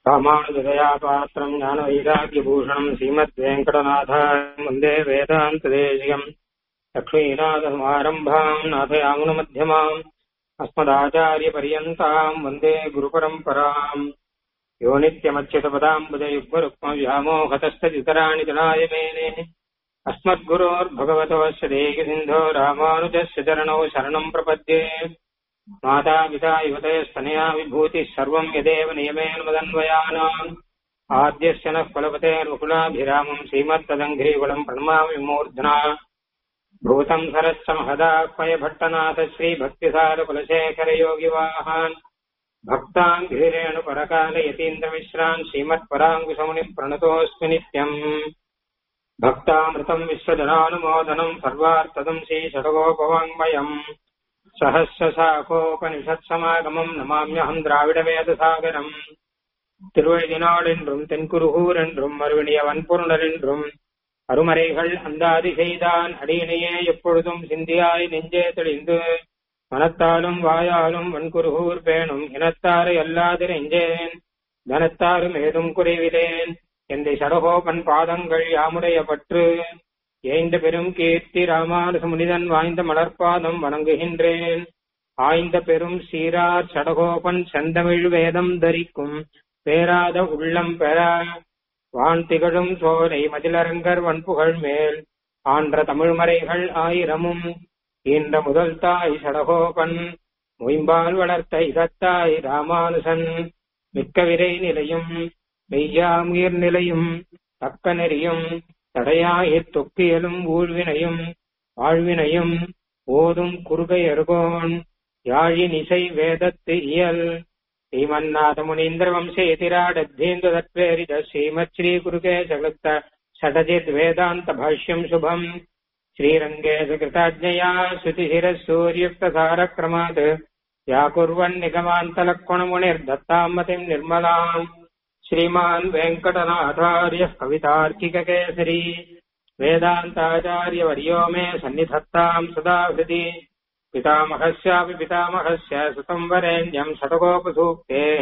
ராமானுஜதயா பாத்திரம் ஞான வைராக்கியபூஷணம் ஸ்ரீமத் வெங்கடநாதாயம் வந்தே வேதாந்ததேசியம் லக்ஷ்மீநாதசமாரம்பாம் நாதயாமுனமத்தியமாம் अस्मदाचार्यपर्यन्ताम् वन्दे गुरुपरम्पराम् यो नित्यमच्युतपदाम्बुजयुग्मरुक्मव्यामोहतस्तदितराणि जनाय मेने अस्मद्गुरोर्भगवतोऽस्य देहिसिन्धो रामानुजस्य चरणौ शरणम् प्रपद्ये मातापिता युवतयस्तनया विभूतिः सर्वम् यदेव नियमेन मदन्वयानाम् आद्यस्य नः फलपतेर्मुकुलाभिरामम् श्रीमत्तदङ्घ्रीवलम् प्रणमामि मूर्ध्ना भूतम् सरश्च महदाह्वय भट्टनाथ श्रीभक्तिसारकुलशेखरयोगिवाहान् भक्तान् धीरेणुपरकाल यतीन्द्रमिश्रान् श्रीमत्पराङ्कुशमुनिम् प्रणतोऽस्मि नित्यम् भक्तामृतम् विश्वजनानुमोदनम् सर्वार्थदम् श्रीषडगोपवाङ्मयम् सहस्रशाखोपनिषत्समागमम् नमाम्यहम् द्राविडवेदसागरम् திருவழிதினாளென்றும் தென்குருகூர் என்றும் மறுவினிய வன்பொருணர் என்றும் அருமறைகள் அந்தாதி செய்தான் அடியினையே எப்பொழுதும் சிந்தியாய் நெஞ்சே தெளிந்து மனத்தாலும் வாயாலும் வன்குருகூர் பேணும் இனத்தாரை அல்லாது நெஞ்சேன் தனத்தாரும் ஏதும் குறைவிலேன் எந்த சடகோபன் பாதங்கள் யாமுடைய பற்று ஏய்ந்த பெரும் கீர்த்தி ராமானுச முனிதன் வாய்ந்த மலர்பாதம் வணங்குகின்றேன் ஆய்ந்த பெரும் சீரார் சடகோபன் செந்தமிழ் வேதம் தரிக்கும் பேராத உள்ளம் பெற வான் திகழும் சோலை மதிலரங்கர் வன்புகழ் மேல் ஆன்ற தமிழ்மறைகள் ஆயிரமும் ஈன்ற முதல் தாய் சடகோபன் மொயம்பால் வளர்த்த இதத்தாய் ராமானுசன் மிக்க விரை நிலையும் மெய்யாமுயிர் நிலையும் தக்க நெறியும் தடையாயிற் தொக்கியலும் ஊழ்வினையும் வாழ்வினையும் ஓதும் குறுகையர்கோன் யாழின் இசை வேதத்து இயல் श्रीमन्नाथ मुनीन्द्र वंशेतिराडद्धेन्दु तत्प्रेरित श्रीमत् श्रीकुरुके सकृत्त षटजित् वेदान्त भाष्यम् शुभम् श्रीरङ्गे सुकृताज्ञया श्रुतिशिरः सूर्युक्तसारक्रमात् व्याकुर्वन्निगमान्तलक्ष्मणमुनिर्दत्ताम् मतिम् निर्मलाम् श्रीमान् वेङ्कटनाथार्यः कवितार्किककेसरी वेदान्ताचार्यवर्यो मे सन्निधत्ताम् सदा हृदि पितामहस्यापि पितामहस्य सुतम् वरेण्यम् शतकोपसूक्तेः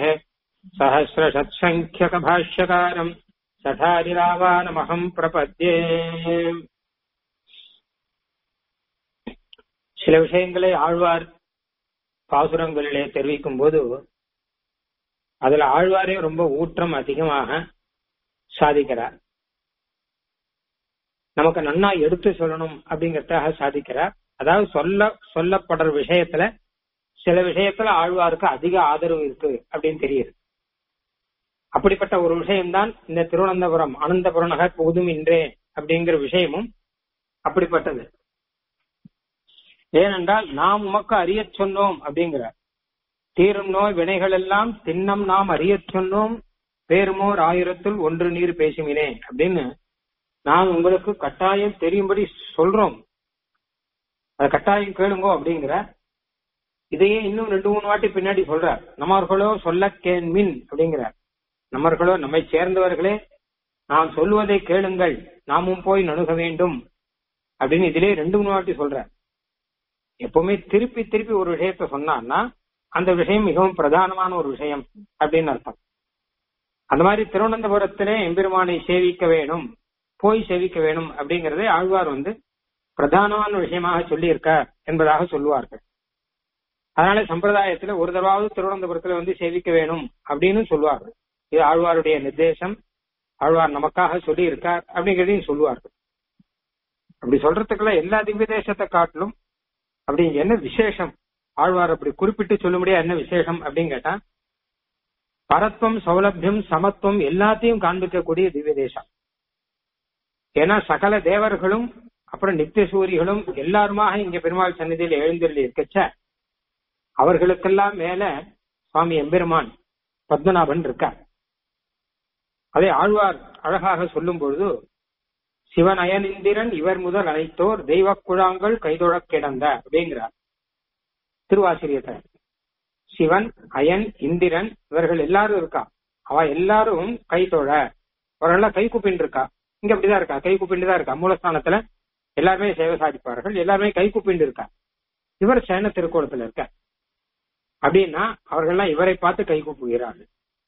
सहस्रषत्सङ्ख्यकभाष्यकारम् सठारिरावानमहम् प्रपद्ये சில விஷயங்களை ஆழ்வார் பாசுரங்களிலே தெரிவிக்கும் போது அதுல ஆழ்வாரே ரொம்ப ஊற்றம் அதிகமாக சாதிக்கிறார் நமக்கு நன்னா எடுத்து சொல்லணும் அப்படிங்கறதாக சாதிக்கிறார் அதாவது சொல்ல சொல்லப்படுற விஷயத்துல சில விஷயத்துல ஆழ்வாருக்கு அதிக ஆதரவு இருக்கு அப்படின்னு தெரியுது அப்படிப்பட்ட ஒரு விஷயம்தான் இந்த திருவனந்தபுரம் அனந்தபுரம் நகர் போதும் இன்றே அப்படிங்கிற விஷயமும் அப்படிப்பட்டது ஏனென்றால் நாம் உமக்கு அறிய சொன்னோம் அப்படிங்கிறார் தீரும் நோய் வினைகள் எல்லாம் தின்னம் நாம் அறிய சொன்னோம் பேருமோர் ஆயிரத்தில் ஒன்று நீர் பேசுமினே அப்படின்னு நான் உங்களுக்கு கட்டாயம் தெரியும்படி சொல்றோம் அதை கட்டாயம் கேளுங்கோ அப்படிங்கிற இதையே இன்னும் ரெண்டு மூணு வாட்டி பின்னாடி சொல்றார் நம்மர்களோ சொல்ல கேன்மின் அப்படிங்கிறார் நம்மர்களோ நம்மை சேர்ந்தவர்களே நான் சொல்லுவதை கேளுங்கள் நாமும் போய் நணுக வேண்டும் அப்படின்னு இதிலே ரெண்டு மூணு வாட்டி சொல்றார் எப்பவுமே திருப்பி திருப்பி ஒரு விஷயத்த சொன்னான்னா அந்த விஷயம் மிகவும் பிரதானமான ஒரு விஷயம் அப்படின்னு அர்த்தம் அந்த மாதிரி திருவனந்தபுரத்திலே எம்பெருமானை சேவிக்க வேணும் போய் சேவிக்க வேணும் அப்படிங்கறதே ஆழ்வார் வந்து பிரதானமான விஷயமாக சொல்லி இருக்க என்பதாக சொல்லுவார்கள் அதனால சம்பிரதாயத்துல ஒரு தடவாவது திருவனந்தபுரத்துல வந்து சேவிக்க வேணும் அப்படின்னு சொல்லுவார்கள் இது ஆழ்வாருடைய நிர்தேசம் ஆழ்வார் நமக்காக சொல்லி இருக்கார் அப்படிங்கிறதையும் சொல்லுவார்கள் அப்படி சொல்றதுக்குள்ள எல்லா திவ்ய தேசத்தை காட்டிலும் அப்படி என்ன விசேஷம் ஆழ்வார் அப்படி குறிப்பிட்டு சொல்ல முடியாது என்ன விசேஷம் அப்படின்னு கேட்டா பரத்வம் சௌலபியம் சமத்துவம் எல்லாத்தையும் காண்பிக்கக்கூடிய திவ்ய தேசம் ஏன்னா சகல தேவர்களும் அப்புறம் நித்திய சூரிகளும் எல்லாருமாக இங்க பெருமாள் சன்னதியில் எழுந்தருளி இருக்கச்ச அவர்களுக்கெல்லாம் மேல சுவாமி எம்பெருமான் பத்மநாபன் இருக்கார் அதை ஆழ்வார் அழகாக சொல்லும் பொழுது சிவன் அயனிந்திரன் இவர் முதல் அனைத்தோர் தெய்வ குழாங்கள் கைதொழக் கிடந்த அப்படிங்கிறார் திருவாசிரியத்தை சிவன் அயன் இந்திரன் இவர்கள் எல்லாரும் இருக்கா அவ எல்லாரும் கை தொழ அவர்கள்லாம் கை குப்பின்னு இருக்கா இங்க அப்படிதான் இருக்கா கை குப்பிண்டு தான் இருக்கா மூலஸ்தானத்துல எல்லாருமே சேவை சாதிப்பார்கள் எல்லாருமே கை குப்பிண்டு இருக்கா இவர் சேன திருக்கோலத்துல இருக்க அப்படின்னா அவர்கள்லாம் இவரை பார்த்து கை கூப்புகிறார்கள்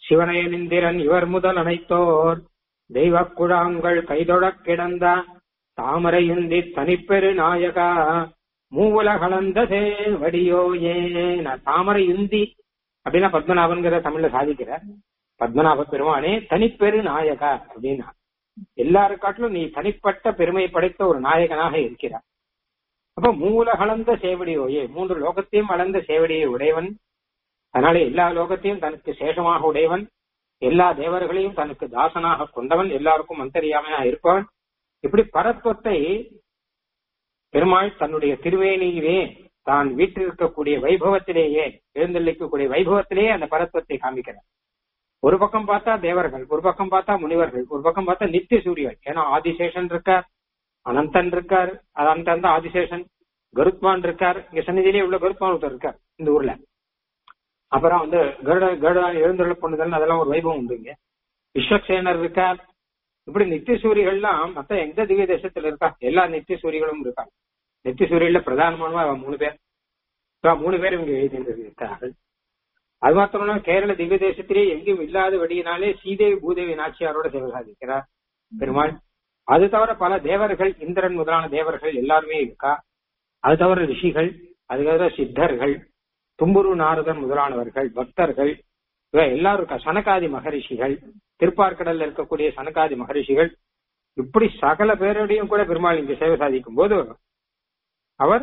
சிவனயனிந்திரன் இவர் முதல் அனைத்தோர் தெய்வக் குழாங்கள் கைதொழக் கிடந்த தாமரையுந்தி தனிப்பெரு நாயகா மூவுல கலந்த சேவடியோ ஏன தாமரை யுந்தி அப்படின்னா பத்மநாபன்கிற தமிழ்ல சாதிக்கிறார் பத்மநாப பெருமானே தனிப்பெரு நாயகா அப்படின்னா எல்லாருக்காட்டிலும் நீ தனிப்பட்ட பெருமை படைத்த ஒரு நாயகனாக இருக்கிறார் அப்ப மூல கலந்த சேவடியோயே மூன்று லோகத்தையும் வளர்ந்த சேவடியை உடையவன் அதனால எல்லா லோகத்தையும் தனக்கு சேஷமாக உடையவன் எல்லா தேவர்களையும் தனக்கு தாசனாக கொண்டவன் எல்லாருக்கும் அந்தரியாமையா இருப்பவன் இப்படி பரத்வத்தை பெருமாள் தன்னுடைய திருவேணியிலே தான் வீற்றிருக்கக்கூடிய வைபவத்திலேயே எழுந்தள்ளிக்கக்கூடிய வைபவத்திலேயே அந்த பரத்வத்தை காமிக்கிறார் ஒரு பக்கம் பார்த்தா தேவர்கள் ஒரு பக்கம் பார்த்தா முனிவர்கள் ஒரு பக்கம் பார்த்தா நித்திய சூரியன் ஏன்னா ஆதிசேஷன் இருக்கார் அனந்தன் இருக்கார் அனந்தன் தான் ஆதிசேஷன் கருத்மான் இருக்கார் இங்க சன்னிதியிலே உள்ள கருத்மான் ஒருத்தர் இருக்கார் இந்த ஊர்ல அப்புறம் வந்து கருட கருட எழுந்துள்ள பொண்ணுதல் அதெல்லாம் ஒரு வைபவம் உண்டு இங்க விஸ்வக்சேனர் இருக்கார் இப்படி நித்திய சூரியர்கள்லாம் மத்த எந்த திவ்ய தேசத்துல இருக்கா எல்லா நித்திய சூரியகளும் இருக்காங்க நித்திய சூரியன்ல பிரதானமானவா அவன் மூணு பேர் இப்ப மூணு பேர் இவங்க எழுதியிருக்கிறார்கள் அது மாத்திரம் கேரள திவ்ய தேசத்திலே எங்கேயும் இல்லாத வழியினாலே சீதேவி பூதேவி நாச்சியாரோட சேவை சாதிக்கிறார் பெருமாள் அது தவிர பல தேவர்கள் இந்திரன் முதலான தேவர்கள் எல்லாருமே இருக்கா அது தவிர ரிஷிகள் அது தவிர சித்தர்கள் தும்புரு நாரதர் முதலானவர்கள் பக்தர்கள் இவ எல்லாரும் இருக்கா சனகாதி மகரிஷிகள் திருப்பார்கடல்ல இருக்கக்கூடிய சனகாதி மகரிஷிகள் இப்படி சகல பேரோடையும் கூட பெருமாள் இங்கு சேவை சாதிக்கும் போது அவர்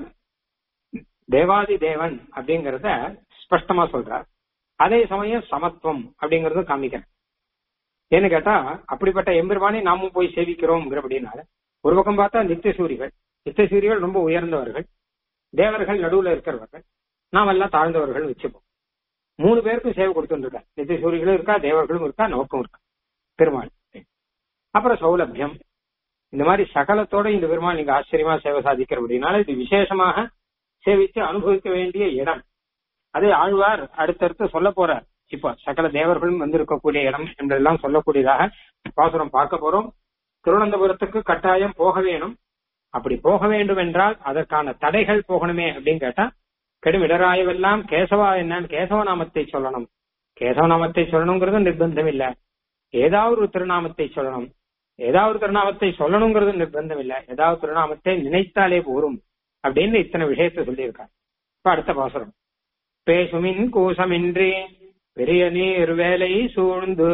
தேவாதி தேவன் அப்படிங்கறத ஸ்பஷ்டமா சொல்றார் அதே சமயம் சமத்துவம் அப்படிங்கறதும் காமிக்கிறேன் ஏன்னு கேட்டா அப்படிப்பட்ட எம்பெருமானை நாமும் போய் சேவிக்கிறோம்ங்கிறபடினால ஒரு பக்கம் பார்த்தா நித்திய சூரிகள் நித்திய சூரிகள் ரொம்ப உயர்ந்தவர்கள் தேவர்கள் நடுவுல இருக்கிறவர்கள் நாம் எல்லாம் தாழ்ந்தவர்கள் வச்சுப்போம் மூணு பேருக்கும் சேவை கொடுத்துட்டு இருக்கா நித்திய சூரிகளும் இருக்கா தேவர்களும் இருக்கா நமக்கும் இருக்கா பெருமாள் அப்புறம் சௌலபியம் இந்த மாதிரி சகலத்தோட இந்த பெருமாள் நீங்க ஆச்சரியமா சேவை சாதிக்கிற அப்படின்னால இது விசேஷமாக சேவித்து அனுபவிக்க வேண்டிய இடம் அதே ஆழ்வார் அடுத்தடுத்து சொல்ல போறார் இப்போ சகல தேவர்களும் வந்திருக்கக்கூடிய இடம் என்றெல்லாம் சொல்லக்கூடியதாக பாசுரம் பார்க்க போறோம் திருவனந்தபுரத்துக்கு கட்டாயம் போக வேணும் அப்படி போக வேண்டும் என்றால் அதற்கான தடைகள் போகணுமே அப்படின்னு கேட்டா கெடும் இடராயவெல்லாம் கேசவா என்னன்னு கேசவ நாமத்தை சொல்லணும் கேசவ நாமத்தை சொல்லணுங்கிறது நிர்பந்தம் இல்ல ஏதாவது ஒரு திருநாமத்தை சொல்லணும் ஏதாவது திருநாமத்தை சொல்லணுங்கிறது நிர்பந்தம் இல்ல ஏதாவது திருநாமத்தை நினைத்தாலே போரும் அப்படின்னு இத்தனை விஷயத்தை சொல்லியிருக்காங்க இப்ப அடுத்த பாசுரம் பேசுமின் கூசமின்றி பெரிய நீர் வேலை சூழ்ந்து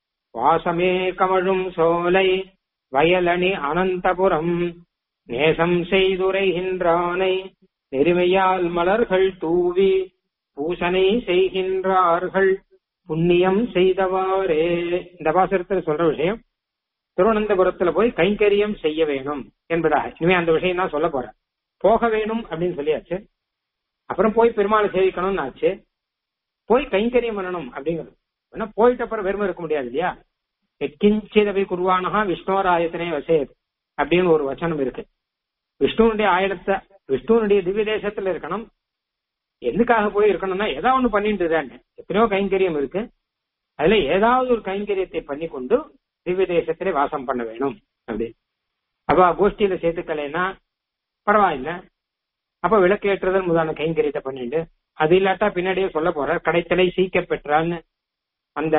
வாசமே கமழும் சோலை வயலணி அனந்தபுரம் நேசம் செய்துரைகின்றானை நெருமையால் மலர்கள் தூவி பூசனை செய்கின்றார்கள் புண்ணியம் செய்தவாறே இந்த பாசுரத்தில் சொல்ற விஷயம் திருவனந்தபுரத்துல போய் கைங்கரியம் செய்ய வேணும் என்பதாக இனிமே அந்த விஷயம் தான் சொல்ல போறேன் போக வேணும் அப்படின்னு சொல்லியாச்சு அப்புறம் போய் பெருமாளை சேவிக்கணும்னு ஆச்சு போய் கைங்கரியம் பண்ணணும் அப்படிங்கிறது ஏன்னா போயிட்ட அப்புறம் வெறுமை இருக்க முடியாது இல்லையா எக்கிஞ்சிதவை குருவானகா விஷ்ணுவராயத்தினே வசேது அப்படின்னு ஒரு வச்சனம் இருக்கு விஷ்ணுனுடைய ஆயிரத்தை விஷ்ணுனுடைய திவ்ய தேசத்துல இருக்கணும் எதுக்காக போய் இருக்கணும்னா ஏதாவது ஒண்ணு பண்ணிட்டு தானே எத்தனையோ கைங்கரியம் இருக்கு அதுல ஏதாவது ஒரு கைங்கரியத்தை பண்ணி கொண்டு திவ்ய தேசத்திலே வாசம் பண்ண வேணும் அப்படி அப்ப கோஷ்டியில சேர்த்துக்கலைன்னா பரவாயில்ல அப்ப விளக்கேற்றுதல் முதலான கைங்கரியத்தை பண்ணிட்டு அது இல்லாட்டா பின்னாடியே சொல்ல போற கடைத்தலை சீக்க பெற்றான்னு அந்த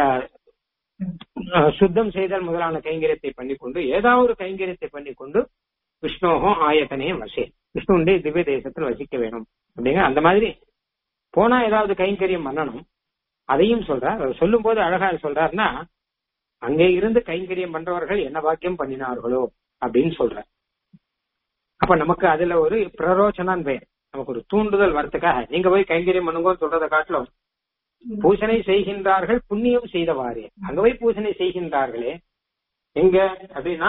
சுத்தம் செய்தல் முதலான கைங்கரியத்தை பண்ணிக்கொண்டு ஏதாவது ஒரு கைங்கரியத்தை பண்ணிக்கொண்டு விஷ்ணோகம் ஆயத்தனையும் வசே விஷ்ணுடைய திவ்ய தேசத்தில் வசிக்க வேணும் அப்படிங்கிற அந்த மாதிரி போனா ஏதாவது கைங்கரியம் பண்ணணும் அதையும் சொல்றார் சொல்லும் போது அழகா சொல்றாருன்னா அங்கே இருந்து கைங்கரியம் பண்றவர்கள் என்ன பாக்கியம் பண்ணினார்களோ அப்படின்னு சொல்ற அப்ப நமக்கு அதுல ஒரு பிரரோச்சனான் பெயர் நமக்கு ஒரு தூண்டுதல் வரத்துக்காக நீங்க போய் கைங்கரியம் பண்ணுங்கன்னு சொல்றதை காட்டிலும் பூசனை செய்கின்றார்கள் புண்ணியம் செய்தவாறே அங்க போய் பூசனை செய்கின்றார்களே எங்க அப்படின்னா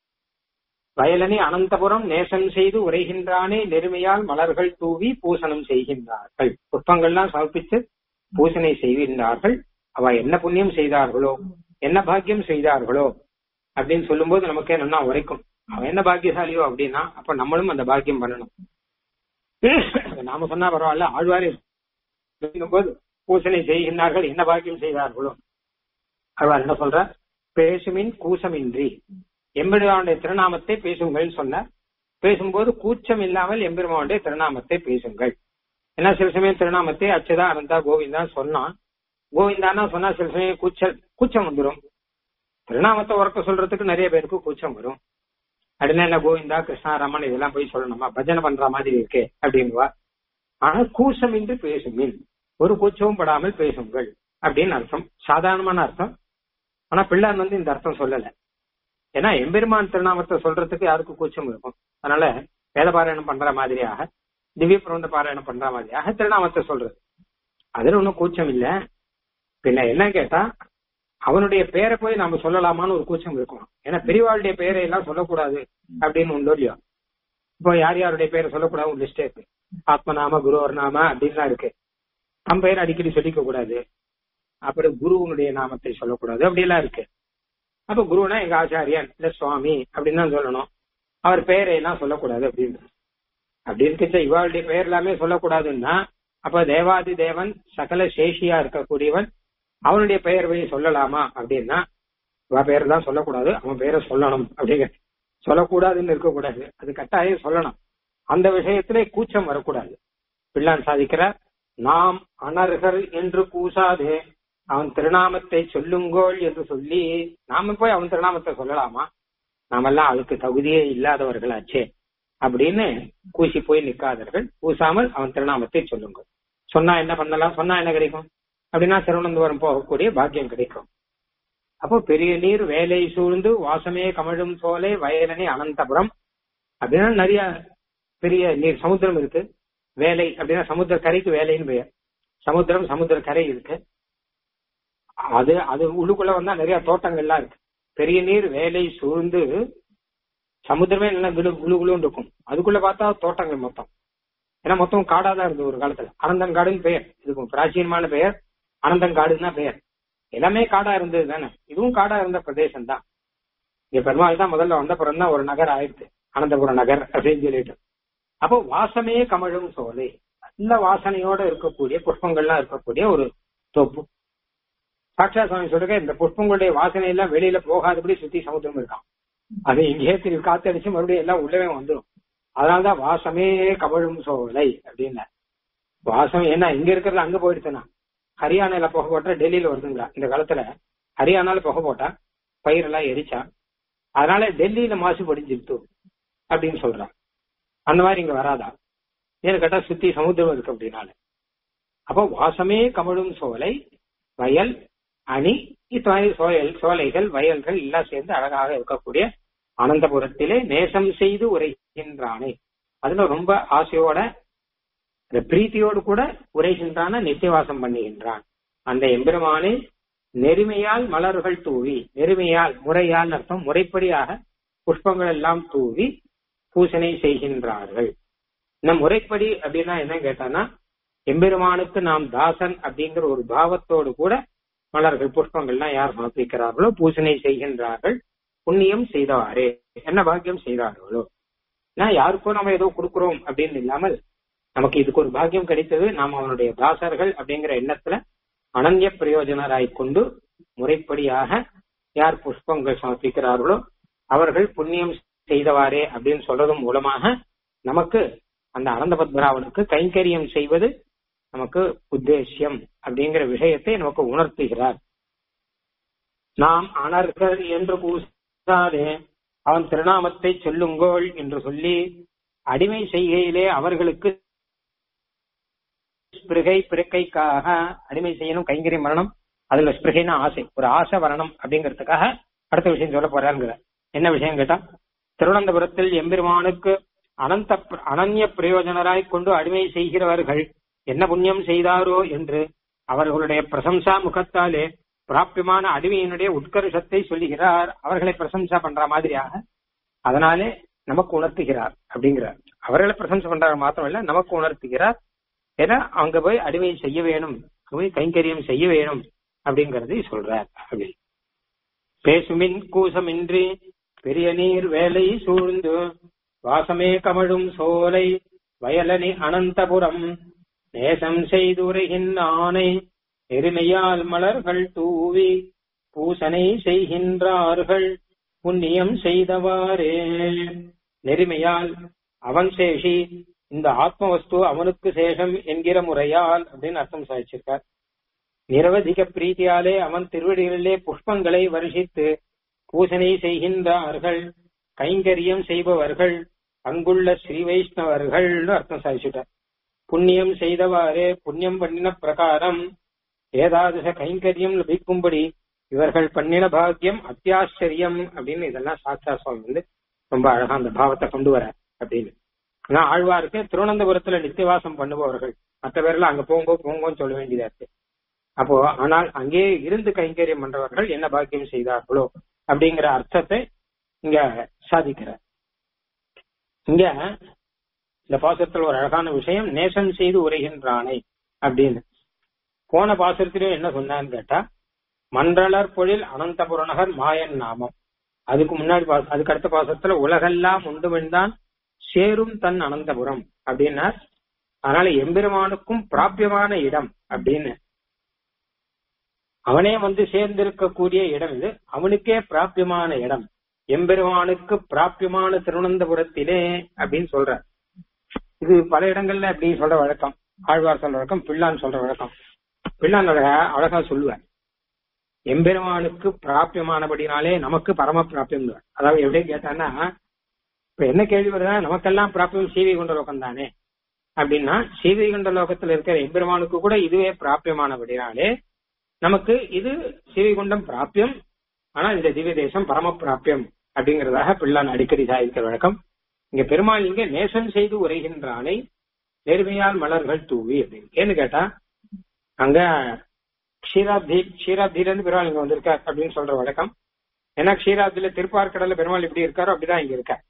வயலனி அனந்தபுரம் நேசம் செய்து உரைகின்றானே நெருமையால் மலர்கள் தூவி பூசணம் செய்கின்றார்கள் புஷ்பங்கள்லாம் சமர்ப்பித்து பூசனை செய்கின்றார்கள் அவ என்ன புண்ணியம் செய்தார்களோ என்ன பாக்கியம் செய்தார்களோ அப்படின்னு சொல்லும்போது நமக்கே நல்லா உரைக்கும் அவன் என்ன பாக்கியசாலியோ அப்படின்னா அப்ப நம்மளும் அந்த பாக்கியம் பண்ணணும் நாம சொன்னா பரவாயில்ல ஆழ்வாரே போது பூசனை செய்கின்றார்கள் என்ன பாக்கியம் செய்தார்களோ ஆழ்வார் என்ன சொல்ற பேசுமின் கூசமின்றி எம்பெருமானுடைய திருநாமத்தை பேசுங்கள் சொன்னார் பேசும்போது கூச்சம் இல்லாமல் எம்பெருமானுடைய திருநாமத்தை பேசுங்கள் ஏன்னா சில சமயம் திருநாமத்தை அச்சுதா அனந்தா கோவிந்தா சொன்னான் கோவிந்தானா சொன்னா சில சமயம் கூச்சல் கூச்சம் வந்துடும் திருநாமத்தை உறக்க சொல்றதுக்கு நிறைய பேருக்கு கூச்சம் வரும் அப்படின்னா என்ன கோவிந்தா கிருஷ்ணா ரமன் இதெல்லாம் போய் சொல்லணுமா பஜனை பண்ற மாதிரி இருக்கே அப்படின்வா ஆனா கூச்சமின்றி பேசுமின் ஒரு கூச்சமும் படாமல் பேசுங்கள் அப்படின்னு அர்த்தம் சாதாரணமான அர்த்தம் ஆனா பிள்ளான் வந்து இந்த அர்த்தம் சொல்லல ஏன்னா எம்பெருமான் திருநாமத்தை சொல்றதுக்கு யாருக்கும் கூச்சம் இருக்கும் அதனால வேத பாராயணம் பண்ற மாதிரியாக திவ்ய பிரபந்த பாராயணம் பண்ற மாதிரியாக திருநாமத்தை சொல்றது அதுல ஒன்றும் கூச்சம் இல்ல பின்ன என்ன கேட்டா அவனுடைய பெயரை போய் நாம சொல்லலாமான்னு ஒரு கூச்சம் இருக்கும் ஏன்னா பெரியவாளுடைய பெயரை எல்லாம் சொல்லக்கூடாது அப்படின்னு ஒன்று இல்லையோ இப்போ யார் யாருடைய பெயரை சொல்லக்கூடாது ஒரு லிஸ்டே இருக்கு ஆத்மநாம குருவர் நாம அப்படின்லாம் இருக்கு தம் பெயர் அடிக்கடி சொல்லிக்க கூடாது அப்புறம் குருவனுடைய நாமத்தை சொல்லக்கூடாது அப்படியெல்லாம் இருக்கு அப்ப குருனா எங்க ஆச்சாரியன் இல்ல சுவாமி அப்படின்னு தான் சொல்லணும் அவர் பெயரை எல்லாம் சொல்லக்கூடாது அப்படின்னு அப்படி இருக்க இவாளுடைய பெயர் எல்லாமே சொல்லக்கூடாதுன்னா அப்ப தேவாதி தேவன் சகல சேஷியா இருக்கக்கூடியவன் அவனுடைய பெயர் போய் சொல்லலாமா அப்படின்னா இவ பெயர் தான் சொல்லக்கூடாது அவன் பெயரை சொல்லணும் அப்படிங்க சொல்லக்கூடாதுன்னு இருக்கக்கூடாது அது கட்டாயம் சொல்லணும் அந்த விஷயத்திலே கூச்சம் வரக்கூடாது பிள்ளான் சாதிக்கிறார் நாம் அனர்கர் என்று கூசாதே அவன் திருநாமத்தை சொல்லுங்கோள் என்று சொல்லி நாம போய் அவன் திருநாமத்தை சொல்லலாமா நாமெல்லாம் அதுக்கு தகுதியே இல்லாதவர்களாச்சே அப்படின்னு கூசி போய் நிற்காதவர்கள் கூசாமல் அவன் திருநாமத்தை சொல்லுங்க சொன்னா என்ன பண்ணலாம் சொன்னா என்ன கிடைக்கும் அப்படின்னா திருவனந்தபுரம் போகக்கூடிய பாக்கியம் கிடைக்கும் அப்போ பெரிய நீர் வேலை சூழ்ந்து வாசமே கமழும் சோலை வயலனை அனந்தபுரம் அப்படின்னா நிறைய பெரிய நீர் சமுத்திரம் இருக்கு வேலை அப்படின்னா சமுத்திர கரைக்கு வேலைன்னு பெயர் சமுத்திரம் சமுத்திர கரை இருக்கு அது அது உள்ளுக்குள்ள வந்தா நிறைய தோட்டங்கள்லாம் இருக்கு பெரிய நீர் வேலை சூழ்ந்து சமுத்திரமே நல்லா குழு குழு குழுன்னு இருக்கும் அதுக்குள்ள பார்த்தா தோட்டங்கள் மொத்தம் ஏன்னா மொத்தம் காடா தான் இருந்தது ஒரு காலத்துல அனந்தங்காடுன்னு பெயர் இதுக்கும் பிராச்சீனமான பெயர் அனந்தங்காடுன்னு தான் பெயர் எல்லாமே காடா இருந்தது தானே இதுவும் காடா இருந்த பிரதேசம் தான் இங்க பெருமாள் தான் முதல்ல வந்த பிறகு தான் ஒரு நகர் ஆயிடுச்சு அனந்தபுரம் நகர் அப்படின்னு சொல்லிட்டு அப்போ வாசமே கமழும் சோலை நல்ல வாசனையோட இருக்கக்கூடிய புஷ்பங்கள்லாம் இருக்கக்கூடிய ஒரு தோப்பு சாட்சா சுவாமி சொல்லுங்க இந்த புஷ்பங்களுடைய வாசனை எல்லாம் வெளியில போகாதபடி சுத்தி சமுத்திரம் இருக்கான் அது இங்கேயே திரும்பி காத்தடிச்சு மறுபடியும் எல்லாம் உள்ளவே வந்துடும் அதனாலதான் வாசமே கமழும் சோலை அப்படின்னு வாசம் ஏன்னா இங்க இருக்கிறது அங்க போயிடுச்சுன்னா ஹரியானால புகை போட்டா டெல்லியில வருதுங்களா இந்த காலத்துல ஹரியானால புகை போட்டா பயிரெல்லாம் எரிச்சா அதனால டெல்லியில மாசு படிஞ்சிருத்து அப்படின்னு சொல்றான் அந்த மாதிரி இங்க வராதா ஏன்னு கேட்டா சுத்தி சமுத்திரம் இருக்கு அப்படின்னால அப்போ வாசமே கமழும் சோலை வயல் அணி இத்தனை சோயல் சோலைகள் வயல்கள் எல்லாம் சேர்ந்து அழகாக இருக்கக்கூடிய அனந்தபுரத்திலே நேசம் செய்து உரைகின்றானே அதுல ரொம்ப ஆசையோட இந்த பிரீத்தியோடு கூட உரைகின்றான நித்தியவாசம் பண்ணுகின்றான் அந்த எம்பெருமானை நெருமையால் மலர்கள் தூவி நெருமையால் முறையால் அர்த்தம் முறைப்படியாக புஷ்பங்கள் எல்லாம் தூவி பூசனை செய்கின்றார்கள் இந்த முறைப்படி அப்படின்னா என்ன கேட்டானா எம்பெருமானுக்கு நாம் தாசன் அப்படிங்கிற ஒரு பாவத்தோடு கூட மலர்கள் புஷ்பங்கள்லாம் யார் சமர்ப்பிக்கிறார்களோ பூசனை செய்கின்றார்கள் புண்ணியம் செய்தவாறே என்ன பாக்கியம் செய்தார்களோ நான் யாருக்கோ நம்ம ஏதோ கொடுக்கிறோம் அப்படின்னு இல்லாமல் நமக்கு இதுக்கு ஒரு பாக்கியம் கிடைத்தது நாம் அவனுடைய தாசர்கள் அப்படிங்கிற எண்ணத்துல அனந்திய பிரயோஜனராய் கொண்டு முறைப்படியாக யார் புஷ்பங்கள் சமர்ப்பிக்கிறார்களோ அவர்கள் புண்ணியம் செய்தவாறே அப்படின்னு சொல்றதன் மூலமாக நமக்கு அந்த அனந்த பத்மராவனுக்கு கைங்கரியம் செய்வது நமக்கு உத்தேசியம் அப்படிங்கிற விஷயத்தை நமக்கு உணர்த்துகிறார் நாம் அனர்கள் என்று கூசாதே அவன் திருநாமத்தை சொல்லுங்கோள் என்று சொல்லி அடிமை செய்கையிலே அவர்களுக்கு ஸ்பிருகை பிறக்கைக்காக அடிமை செய்யணும் கைங்கரியம் வரணும் அதுல ஸ்பிருகைனா ஆசை ஒரு ஆசை வரணும் அப்படிங்கிறதுக்காக அடுத்த விஷயம் சொல்ல போறாருங்கிற என்ன விஷயம் கேட்டா திருவனந்தபுரத்தில் எம்பெருமானுக்கு அனந்த அனன்ய பிரயோஜனராய் கொண்டு அடிமை செய்கிறவர்கள் என்ன புண்ணியம் செய்தாரோ என்று அவர்களுடைய பிரசம்சா முகத்தாலே பிராபியமான அடிமையினுடைய உட்கர்ஷத்தை சொல்லுகிறார் அவர்களை பிரசம்சா பண்ற மாதிரியாக அதனாலே நமக்கு உணர்த்துகிறார் அப்படிங்கிறார் அவர்களை பிரசம்சா பண்றாங்க மாத்திரம் நமக்கு உணர்த்துகிறார் ஏன்னா அங்க போய் அடிமை செய்ய வேணும் போய் கைங்கரியம் செய்ய வேணும் அப்படிங்கறதை சொல்றார் அப்படி பேசுமின் கூசமின்றி பெரிய நீர் வேலை சூழ்ந்து வாசமே கமழும் சோலை வயலனி அனந்தபுரம் நேசம் செய்துரைகின்றானை எருமையால் மலர்கள் தூவி பூசனை செய்கின்றார்கள் புண்ணியம் செய்தவாறே நெருமையால் அவன் சேஷி இந்த ஆத்ம வஸ்து அவனுக்கு சேஷம் என்கிற முறையால் அப்படின்னு அர்த்தம் சாதிச்சிருக்கார் நிரவதிக பிரீத்தியாலே அவன் திருவடிகளிலே புஷ்பங்களை வருஷித்து பூசனை செய்கின்றார்கள் கைங்கரியம் செய்பவர்கள் அங்குள்ள ஸ்ரீ வைஷ்ணவர்கள்னு அர்த்தம் சாதிச்சுட்டார் புண்ணியம் செய்தவாறே புண்ணியம் பண்ணின பிரகாரம் ஏதாதச கைங்கரியம் லபிக்கும்படி இவர்கள் பண்ணின பாக்கியம் அத்தியாச்சரியம் அப்படின்னு இதெல்லாம் சாட்சா சுவாமி வந்து ரொம்ப அழகா அந்த பாவத்தை கொண்டு வர அப்படின்னு ஆனா ஆழ்வாருக்கு திருவனந்தபுரத்துல நித்தியவாசம் பண்ணுபவர்கள் மற்ற பேர்லாம் அங்க போங்கோ போங்கோன்னு சொல்ல வேண்டியதா இருக்கு அப்போ ஆனால் அங்கே இருந்து கைங்கரியம் பண்றவர்கள் என்ன பாக்கியம் செய்தார்களோ அப்படிங்கிற அர்த்தத்தை இங்க சாதிக்கிறார் இங்க இந்த பாசுரத்துல ஒரு அழகான விஷயம் நேசம் செய்து உரைகின்றானை அப்படின்னு போன பாசுரத்திலே என்ன சொன்னான்னு கேட்டா மன்றலர் பொழில் அனந்தபுரநகர் மாயன் நாமம் அதுக்கு முன்னாடி பாச- அதுக்கு அடுத்த பாசத்துல உலகெல்லாம் உண்டுவென்தான் சேரும் தன் அனந்தபுரம் அப்படின்னார் அதனால எம்பெருமானுக்கும் பிராபியமான இடம் அப்படின்னு அவனே வந்து சேர்ந்திருக்கக்கூடிய இடம் இது அவனுக்கே பிராபியமான இடம் எம்பெருமானுக்கு பிராபியமான திருவனந்தபுரத்திலே அப்படின்னு சொல்ற இது பல இடங்கள்ல அப்படி சொல்ற வழக்கம் ஆழ்வார் சொல்ற வழக்கம் பிள்ளான் சொல்ற வழக்கம் பிள்ளான் அழகா அழகா சொல்லுவார் எம்பெருமானுக்கு பிராபியமானபடினாலே நமக்கு பரம பிராபியம் அதாவது எப்படி கேட்டான்னா இப்ப என்ன கேள்வி வருதா நமக்கெல்லாம் பிராபியம் சீவை கொண்ட லோகம் தானே அப்படின்னா சீவை கொண்ட லோகத்துல இருக்கிற எம்பெருமானுக்கு கூட இதுவே பிராபியமானபடினாலே நமக்கு இது சீவைகுண்டம் பிராபியம் ஆனா இந்த திவ்ய தேசம் பரம பிராபியம் அப்படிங்கறதாக பிள்ளான் அடிக்கடி சாதிக்கிற வழக்கம் இங்க பெருமாள் இங்க நேசம் செய்து உரைகின்றானை நேர்மையால் மலர்கள் தூவி அப்படின்னு ஏன்னு கேட்டா அங்க க்ஷீராப்தி க்ஷீராப்தியிலிருந்து பெருமாள் இங்க வந்திருக்கார் அப்படின்னு சொல்ற வழக்கம் ஏன்னா க்ஷீராப்தியில திருப்பார்கடல்ல பெருமாள் எப்படி இருக்காரோ அப்படிதான் இங்க இருக்கார்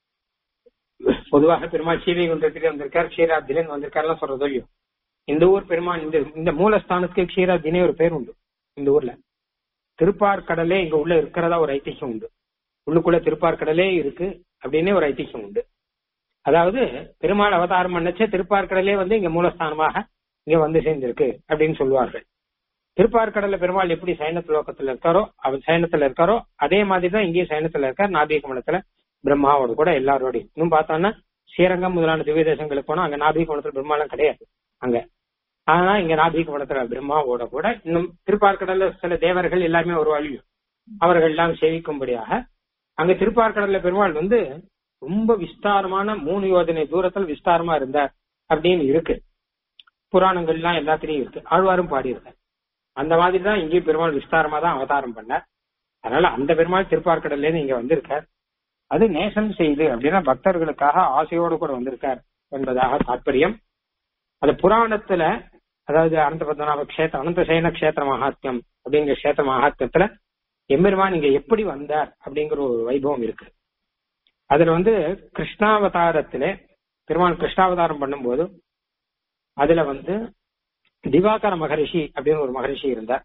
பொதுவாக பெருமாள் சீவை குண்டத்திலே வந்திருக்கார் க்ஷீராப்தியில வந்திருக்காருலாம் சொல்றதோ இல்லையோ இந்த ஊர் பெருமாள் இந்த இந்த மூலஸ்தானத்துக்கு க்ஷீராப்தினே ஒரு பேர் உண்டு இந்த ஊர்ல திருப்பார்கடலே இங்க உள்ள இருக்கிறதா ஒரு ஐதிஹ்யம் உண்டு உள்ளுக்குள்ள திருப்பார்கடலே இருக்கு அப்படின்னே ஒரு ஐதிஹ்யம் உண்டு அதாவது பெருமாள் அவதாரம் பண்ணச்சே திருப்பார்கடலே வந்து இங்க மூலஸ்தானமாக இங்க வந்து சேர்ந்திருக்கு அப்படின்னு சொல்லுவார்கள் திருப்பார்கடல்ல பெருமாள் எப்படி சைனத்து லோகத்துல இருக்காரோ அவர் சைனத்துல இருக்காரோ அதே மாதிரி தான் இங்கேயும் சைனத்துல இருக்கார் நாபிகமலத்துல பிரம்மாவோட கூட எல்லாரோடையும் இன்னும் பார்த்தோம்னா ஸ்ரீரங்கம் முதலான திவ்ய தேசங்களுக்கு போனா அங்க நாபிகமலத்துல பிரம்மாலாம் கிடையாது அங்க ஆனா இங்க நாபிகமலத்துல பிரம்மாவோட கூட இன்னும் திருப்பார்கடல்ல சில தேவர்கள் எல்லாருமே வருவாங்க அவர்கள் எல்லாம் சேவிக்கும்படியாக அங்க திருப்பார்கடல்ல பெருமாள் வந்து ரொம்ப விஸ்தாரமான மூணு யோஜனை தூரத்தில் விஸ்தாரமா இருந்தார் அப்படின்னு இருக்கு புராணங்கள்லாம் எல்லாத்திலையும் இருக்கு ஆழ்வாரும் பாடியிருக்கார் அந்த மாதிரி தான் இங்கேயும் பெருமாள் விஸ்தாரமா தான் அவதாரம் பண்ணார் அதனால அந்த பெருமாள் திருப்பார்கடல்ல இருந்து இங்க வந்திருக்கார் அது நேசம் செய்து அப்படின்னா பக்தர்களுக்காக ஆசையோடு கூட வந்திருக்கார் என்பதாக தாற்பயம் அது புராணத்துல அதாவது அனந்த பத்மநாப கஷேத்திரம் அனந்த சயன கஷேத்திர மகாத்மியம் அப்படிங்கிற கஷேத்திர மகாத்மியத்துல எம்பெருமான் இங்க எப்படி வந்தார் அப்படிங்கிற ஒரு வைபவம் இருக்கு அதுல வந்து கிருஷ்ணாவதாரத்திலே பெருமான் கிருஷ்ணாவதாரம் பண்ணும்போது அதுல வந்து திவாகர மகரிஷி அப்படின்னு ஒரு மகரிஷி இருந்தார்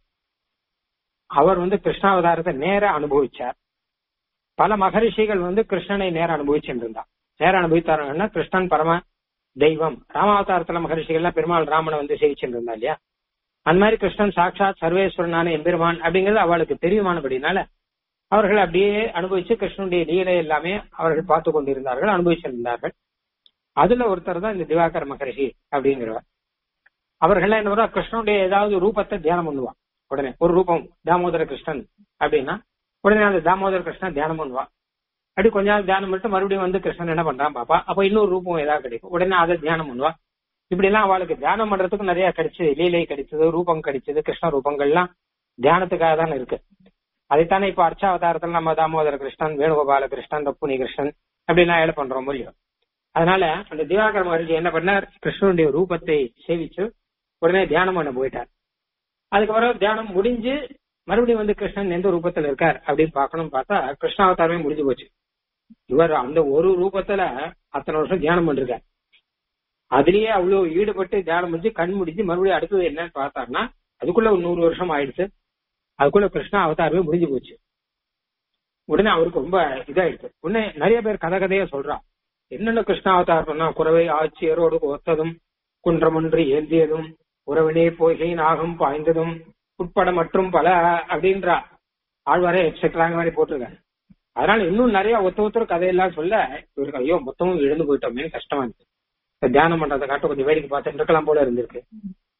அவர் வந்து கிருஷ்ணாவதாரத்தை நேர அனுபவிச்சார் பல மகரிஷிகள் வந்து கிருஷ்ணனை நேர அனுபவிச்சுட்டு இருந்தார் நேர அனுபவித்தாருன்னா கிருஷ்ணன் பரம தெய்வம் ராமாவதாரத்துல மகரிஷிகள்லாம் பெருமாள் ராமனை வந்து சேவிச்சுட்டு இருந்தா இல்லையா அந்த மாதிரி கிருஷ்ணன் சாட்சாத் சர்வேஸ்வரனான எம்பெருமான் அப்படிங்கிறது அவளுக்கு தெரியுமானபடினால அவர்கள் அப்படியே அனுபவிச்சு கிருஷ்ணனுடைய லீலை எல்லாமே அவர்கள் பார்த்து கொண்டிருந்தார்கள் அனுபவிச்சிருந்தார்கள் அதுல ஒருத்தர் தான் இந்த திவாகர் மகரிஷி அப்படிங்கிறவர் அவர்கள் என்ன பண்ணுவா கிருஷ்ணனுடைய ஏதாவது ரூபத்தை தியானம் பண்ணுவா உடனே ஒரு ரூபம் தாமோதர கிருஷ்ணன் அப்படின்னா உடனே அந்த தாமோதர கிருஷ்ணன் தியானம் பண்ணுவா அப்படி கொஞ்ச நாள் தியானம் பண்ணிட்டு மறுபடியும் வந்து கிருஷ்ணன் என்ன பண்றான் பாப்பா அப்ப இன்னொரு ரூபம் ஏதாவது கிடைக்கும் உடனே அதை தியானம் பண்ணுவா இப்படி எல்லாம் அவளுக்கு தியானம் பண்றதுக்கு நிறைய கிடைச்சது லீலை கிடைச்சது ரூபம் கிடைச்சது கிருஷ்ண ரூபங்கள்லாம் தியானத்துக்காக தான் இருக்கு அதைத்தானே இப்ப அர்ச்சாவதாரத்துல நம்ம தாமோதர கிருஷ்ணன் வேணுகோபால கிருஷ்ணன் தப்புனி கிருஷ்ணன் அப்படிலாம் ஏழை பண்றோம் முடியும் அதனால அந்த திவாகர மகர்ஜி என்ன பண்ணார் கிருஷ்ணனுடைய ரூபத்தை சேவிச்சு உடனே தியானம் பண்ண போயிட்டார் அதுக்கப்புறம் தியானம் முடிஞ்சு மறுபடியும் வந்து கிருஷ்ணன் எந்த ரூபத்துல இருக்கார் அப்படின்னு பார்க்கணும் பார்த்தா கிருஷ்ணாவதாரமே முடிஞ்சு போச்சு இவர் அந்த ஒரு ரூபத்துல அத்தனை வருஷம் தியானம் பண்ணிருக்கார் அதுலயே அவ்வளவு ஈடுபட்டு தியானம் முடிஞ்சு கண் முடிஞ்சு மறுபடியும் அடுத்தது என்னன்னு பார்த்தாருன்னா அதுக்குள்ள ஒரு நூறு வருஷம் ஆயிடுச்சு அதுக்குள்ள கிருஷ்ணா அவதாரமே முடிஞ்சு போச்சு உடனே அவருக்கு ரொம்ப இதாயிடுச்சு உடனே நிறைய பேர் கதை கதையா சொல்றா என்னென்ன கிருஷ்ணா அவதாரம்னா குறவை ஆட்சியரோடு ஒத்ததும் குன்றமொன்று ஏந்தியதும் உறவினே பொய்கை நாகம் பாய்ந்ததும் உட்பட மற்றும் பல அப்படின்றா ஆழ்வாரே எக்ஸெட்ராங்க மாதிரி போட்டிருக்காரு அதனால இன்னும் நிறைய ஒத்த ஒருத்தர் கதையெல்லாம் சொல்ல இவருக்கு ஐயோ மொத்தமும் இழந்து போயிட்டோமே கஷ்டமா இருக்கு தியானம் பண்றதை காட்ட கொஞ்சம் வேடிக்கை பார்த்துட்டு இருக்கலாம் போல இருந்திருக்கு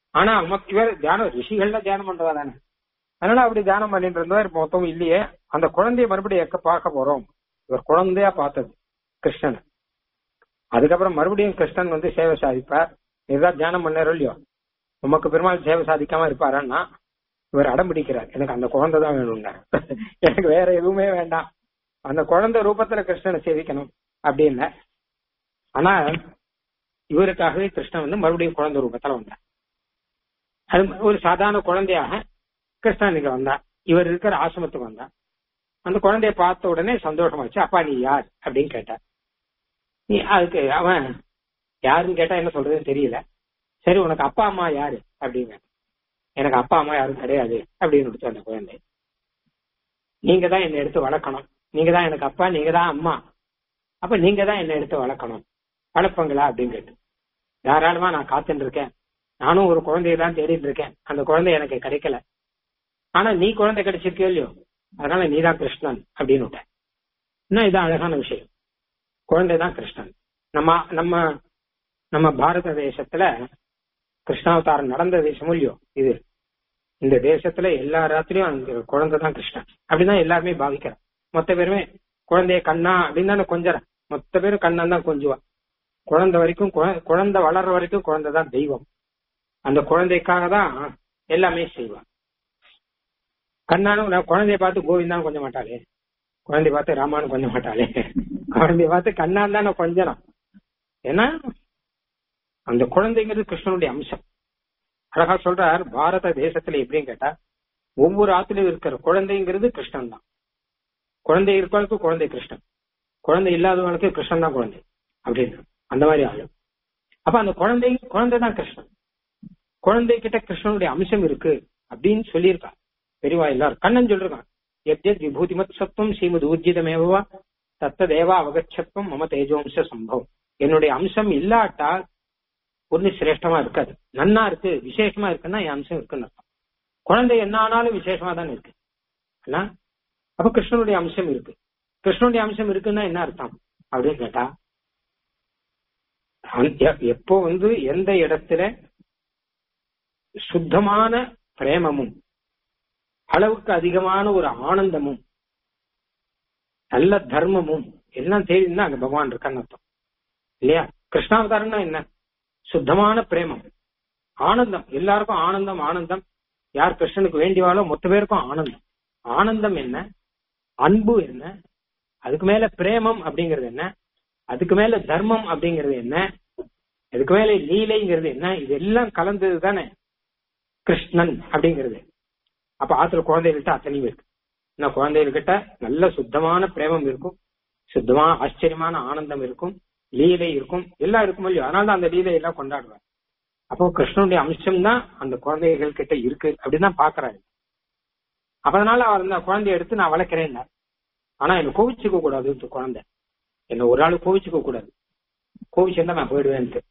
ஆனா நமக்கு இவர் தியானம் ரிஷிகள்ல தியானம் பண்றதா தானே அதனால அப்படி தியானம் பண்ணிட்டு இருந்தவர் மொத்தம் இல்லையே அந்த குழந்தைய மறுபடியும் எக்க பார்க்க போறோம் இவர் குழந்தையா பார்த்தது கிருஷ்ணன் அதுக்கப்புறம் மறுபடியும் கிருஷ்ணன் வந்து சேவை சாதிப்பார் இதுதான் தியானம் பண்ணாரோ இல்லையோ உமக்கு பெருமாள் சேவை சாதிக்காம இருப்பாருன்னா இவர் அடம் பிடிக்கிறார் எனக்கு அந்த குழந்தை தான் வேணும்னா எனக்கு வேற எதுவுமே வேண்டாம் அந்த குழந்தை ரூபத்துல கிருஷ்ணனை சேவிக்கணும் அப்படின்னு ஆனா இவருக்காகவே கிருஷ்ணன் வந்து மறுபடியும் குழந்தை ரூபத்துல வந்தார் அது ஒரு சாதாரண குழந்தையாக கிருஷ்ணனுக்கு வந்தான் இவர் இருக்கிற ஆசிரமத்துக்கு வந்தான் அந்த குழந்தைய பார்த்த உடனே சந்தோஷமாச்சு அப்பா நீ யார் அப்படின்னு கேட்டார் நீ அதுக்கு அவன் யாருன்னு கேட்டா என்ன சொல்றதுன்னு தெரியல சரி உனக்கு அப்பா அம்மா யாரு அப்படின்னு எனக்கு அப்பா அம்மா யாரும் கிடையாது அப்படின்னு கொடுத்து அந்த குழந்தை நீங்க தான் என்னை எடுத்து வளர்க்கணும் நீங்க தான் எனக்கு அப்பா நீங்க தான் அம்மா அப்ப நீங்க தான் என்னை எடுத்து வளர்க்கணும் வளர்ப்பங்களா அப்படின்னு கேட்டு தாராளமா நான் காத்துட்டு இருக்கேன் நானும் ஒரு குழந்தைய தான் தேடிட்டு இருக்கேன் அந்த குழந்தை எனக்கு கிடைக்கல ஆனா நீ குழந்தை கிடைச்சிருக்கே இல்லையோ அதனால நீ தான் கிருஷ்ணன் அப்படின்னு விட்டேன் இன்னும் இதான் அழகான விஷயம் குழந்தை தான் கிருஷ்ணன் நம்ம நம்ம நம்ம பாரத தேசத்துல கிருஷ்ணாவதாரம் நடந்த தேசமும் இல்லையோ இது இந்த தேசத்துல எல்லா ராத்திரியும் அங்க குழந்தை தான் கிருஷ்ணன் அப்படிதான் எல்லாருமே பாவிக்கிறான் மொத்த பேருமே குழந்தைய கண்ணா அப்படின்னு தானே கொஞ்சறேன் மொத்த பேரும் கண்ணன் தான் கொஞ்சுவா குழந்தை வரைக்கும் குழ- குழந்தை வளர்ற வரைக்கும் குழந்தை தான் தெய்வம் அந்த குழந்தைக்காக தான் எல்லாமே செய்வான் கண்ணானும் நான் குழந்தைய பார்த்து கோவிந்தான் கொஞ்ச மாட்டாளே குழந்தைய பார்த்து ராமானு கொஞ்ச மாட்டாளே குழந்தைய பார்த்து கண்ணான் தானே கொஞ்சலாம் ஏன்னா அந்த குழந்தைங்கிறது கிருஷ்ணனுடைய அம்சம் அழகா சொல்றார் பாரத தேசத்துல எப்படின்னு கேட்டா ஒவ்வொரு ஆத்துலயும் இருக்கிற குழந்தைங்கிறது கிருஷ்ணன் தான் குழந்தை இருக்கிறவங்களுக்கு குழந்தை கிருஷ்ணன் குழந்தை இல்லாதவங்களுக்கு கிருஷ்ணன் தான் குழந்தை அப்படின்னு அந்த மாதிரி ஆளு அப்ப அந்த குழந்தை குழந்தை தான் கிருஷ்ணன் குழந்தை கிட்ட கிருஷ்ணனுடைய அம்சம் இருக்கு அப்படின்னு சொல்லியிருக்கா பெரியவா எல்லாரும் கண்ணன் சொல்லிருக்கான் எத்யத் விபூதிமத் சத்துவம் ஸ்ரீமது ஊர்ஜிதமேவா தத்த தேவா அவகச்சத்துவம் மம தேஜோம்ச சம்பவம் என்னுடைய அம்சம் இல்லாட்டா ஒண்ணு சிரேஷ்டமா இருக்காது நன்னா இருக்கு விசேஷமா இருக்குன்னா என் அம்சம் இருக்குன்னு அர்த்தம் குழந்தை என்ன ஆனாலும் விசேஷமா தானே இருக்கு என்ன அப்ப கிருஷ்ணனுடைய அம்சம் இருக்கு கிருஷ்ணனுடைய அம்சம் இருக்குன்னா என்ன அர்த்தம் அப்படின்னு கேட்டா அந்த- எப்போ வந்து எந்த இடத்துல சுத்தமான பிரேமமும் அளவுக்கு அதிகமான ஒரு ஆனந்தமும் நல்ல தர்மமும் எல்லாம் தெரியுதுன்னா அங்க பகவான் இருக்கான்னு அர்த்தம் இல்லையா கிருஷ்ணாவதாரம்னா என்ன சுத்தமான பிரேமம் ஆனந்தம் எல்லாருக்கும் ஆனந்தம் ஆனந்தம் யார் கிருஷ்ணனுக்கு வேண்டியவாளோ மொத்த பேருக்கும் ஆனந்தம் ஆனந்தம் என்ன அன்பு என்ன அதுக்கு மேல பிரேமம் அப்படிங்கிறது என்ன அதுக்கு மேல தர்மம் அப்படிங்கிறது என்ன அதுக்கு மேல லீலைங்கிறது என்ன இது எல்லாம் கலந்தது தானே கிருஷ்ணன் அப்படிங்கிறது அப்ப ஆத்துல குழந்தைகள்கிட்ட அத்தனையும் இருக்கு என்ன குழந்தைகள்கிட்ட நல்ல சுத்தமான பிரேமம் இருக்கும் சுத்தமான ஆச்சரியமான ஆனந்தம் இருக்கும் லீலை இருக்கும் எல்லாம் இருக்கும் இல்லையோ அதனால தான் அந்த லீலை எல்லாம் கொண்டாடுவார் அப்போ கிருஷ்ணனுடைய அம்சம் தான் அந்த குழந்தைகள் கிட்ட இருக்கு அப்படின்னு தான் பாக்குறாரு அப்ப அதனால அவர் அந்த குழந்தைய எடுத்து நான் வளர்க்கிறேன் ஆனா என்ன கோவிச்சுக்க கூடாது இந்த குழந்தை என்ன ஒரு ஆள் கோவிச்சுக்க கூடாது கோவிச்சிருந்தா நான் போயிடுவேன்ட்டு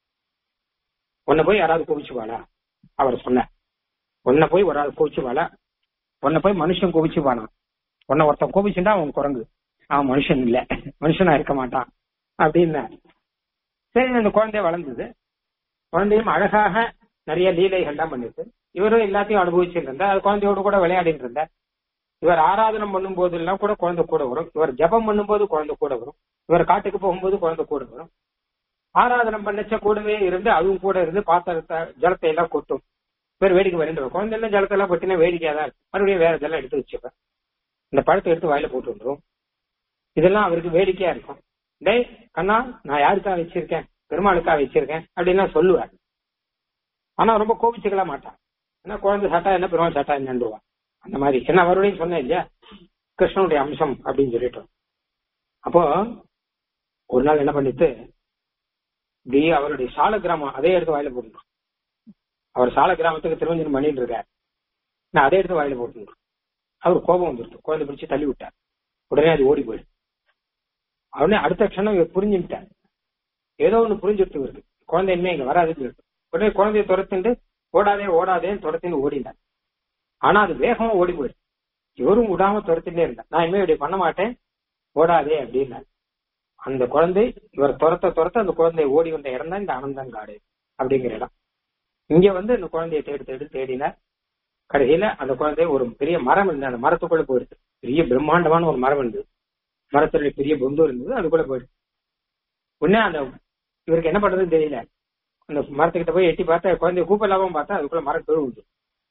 உன்னை போய் யாராவது கோவிச்சுவாளா அவர் சொன்னார் உன்னை போய் ஒரு ஆள் கோவிச்சுவாளா உன்னை போய் மனுஷன் கோவிச்சுவானா உன்னை ஒருத்தன் கோவிச்சுட்டா அவன் குரங்கு அவன் மனுஷன் இல்ல மனுஷனா இருக்க மாட்டான் அப்படின்னா சரி அந்த குழந்தை வளர்ந்தது குழந்தையும் அழகாக நிறைய லீலைகள்லாம் பண்ணிருக்கு இவரும் எல்லாத்தையும் அனுபவிச்சுட்டு இருந்தார் அது குழந்தையோட கூட விளையாடிட்டு இருந்தார் இவர் ஆராதனம் பண்ணும் போதெல்லாம் கூட குழந்தை கூட வரும் இவர் ஜபம் பண்ணும்போது குழந்தை கூட வரும் இவர் காட்டுக்கு போகும்போது குழந்தை கூட வரும் ஆராதனம் பண்ணச்ச கூடவே இருந்து அதுவும் கூட இருந்து பாத்திரத்தை ஜலத்தை எல்லாம் கொட்டும் இவர் வேடிக்கை வரைந்து குழந்தை எல்லாம் ஜலத்தை எல்லாம் கொட்டினா வேடிக்கையா தான் இருக்கும். மறுபடியும் வேற இதெல்லாம் எடுத்து வச்சுப்பேன் இந்த பழத்தை எடுத்து வாயில போட்டு வந்துரும் இதெல்லாம் அவருக்கு வேடிக்கையா இருக்கும் டேய் கண்ணா நான் யாருக்கா வச்சிருக்கேன் பெருமாளுக்கா வச்சிருக்கேன் அப்படின்லாம் சொல்லுவார் ஆனா ரொம்ப கோபிச்சுக்கல மாட்டான் ஏன்னா குழந்தை சாட்டா என்ன பெருமாள் சாட்டா என்னன்றுவான் அந்த மாதிரி என்ன மறுபடியும் சொன்னேன் இல்லையா கிருஷ்ணனுடைய அம்சம் அப்படின்னு சொல்லிட்டோம் அப்போ ஒரு நாள் என்ன பண்ணிட்டு இப்படி அவருடைய சால கிராமம் அதே எடுத்து வாயில போட்டுருக்கோம் அவர் சால கிராமத்துக்கு திருவஞ்சனம் பண்ணிட்டு இருக்கார் நான் அதே எடுத்து வாயில போட்டுருக்கோம் அவர் கோபம் வந்துருச்சு குழந்தை பிடிச்சு தள்ளி விட்டார் உடனே அது ஓடி போயிடுச்சு உடனே அடுத்த க்ஷணம் இவர் புரிஞ்சுட்டார் ஏதோ ஒண்ணு புரிஞ்சுட்டு இருக்கு குழந்தை இனிமே இங்க வராதுன்னு சொல்லிட்டு உடனே குழந்தைய துரத்துண்டு ஓடாதே ஓடாதேன்னு துரத்தின்னு ஓடினார் ஆனா அது வேகமா ஓடி போயிடுச்சு இவரும் விடாம துரத்திட்டே இருந்தார் நான் இனிமே இப்படி பண்ண மாட்டேன் ஓடாதே அப்படின்னார் அந்த குழந்தை இவர் துரத்த துரத்த அந்த குழந்தை ஓடி வந்த இடம் தான் இந்த ஆனந்தங்காடு அப்படிங்கிற இடம் இங்க வந்து இந்த குழந்தைய தேடி தேடி தேடினார் கடைசியில அந்த குழந்தை ஒரு பெரிய மரம் இருந்தது அந்த மரத்துக்குள்ள போயிடுது பெரிய பிரம்மாண்டமான ஒரு மரம் இருந்தது மரத்துடைய பெரிய பொந்து இருந்தது அதுக்குள்ள போயிடுது உடனே அந்த இவருக்கு என்ன பண்றதுன்னு தெரியல அந்த மரத்துக்கிட்ட போய் எட்டி பார்த்தா குழந்தைய கூப்பிடலாவும் பார்த்தா அதுக்குள்ள மரம் கழுவுது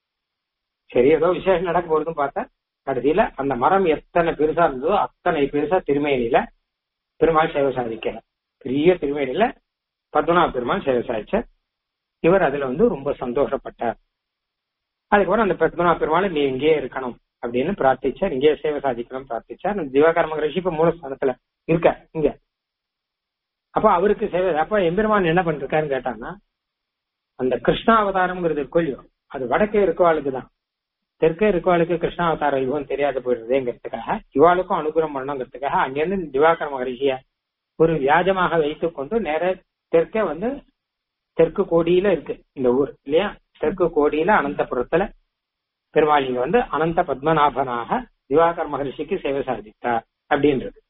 சரி ஏதோ விசேஷம் நடக்க போகுதுன்னு பார்த்தா கடைசியில அந்த மரம் எத்தனை பெருசா இருந்ததோ அத்தனை பெருசா திருமேனியில பெருமாள் சேவை சாதிக்கல பெரிய திருமேனியில பத்மநாப பெருமாள் சேவை சாதிச்சார் இவர் அதுல வந்து ரொம்ப சந்தோஷப்பட்டார் அதுக்கப்புறம் அந்த பத்மநாப பெருமாள் நீ இங்கேயே இருக்கணும் அப்படின்னு பிரார்த்திச்சார் இங்கேயே சேவை சாதிக்கணும் பிரார்த்திச்சார் அந்த திவாகர மகரிஷி இப்ப மூணு ஸ்தானத்துல இருக்க இங்க அப்ப அவருக்கு சேவை அப்ப எம்பெருமான் என்ன பண்ணிருக்காருன்னு கேட்டாங்கன்னா அந்த கிருஷ்ணாவதாரம்ங்கிறது இருக்கும் இல்லையோ அது வடக்கே இருக்கவாளுக்கு தான் தெற்கே இருக்கவாளுக்கு கிருஷ்ணாவதார யுகம் தெரியாத போயிடுறதுங்கிறதுக்காக இவாளுக்கும் அனுகிரகம் பண்ணணுங்கிறதுக்காக அங்கிருந்து திவாகர மகரிஷிய ஒரு வியாஜமாக வைத்துக் கொண்டு நேர தெற்கே வந்து தெற்கு கோடியில இருக்கு இந்த ஊர் இல்லையா தெற்கு கோடியில அனந்தபுரத்துல பெருமாள் இங்க வந்து அனந்த பத்மநாபனாக திவாகர் மகரிஷிக்கு சேவை சாதித்தார் அப்படின்றது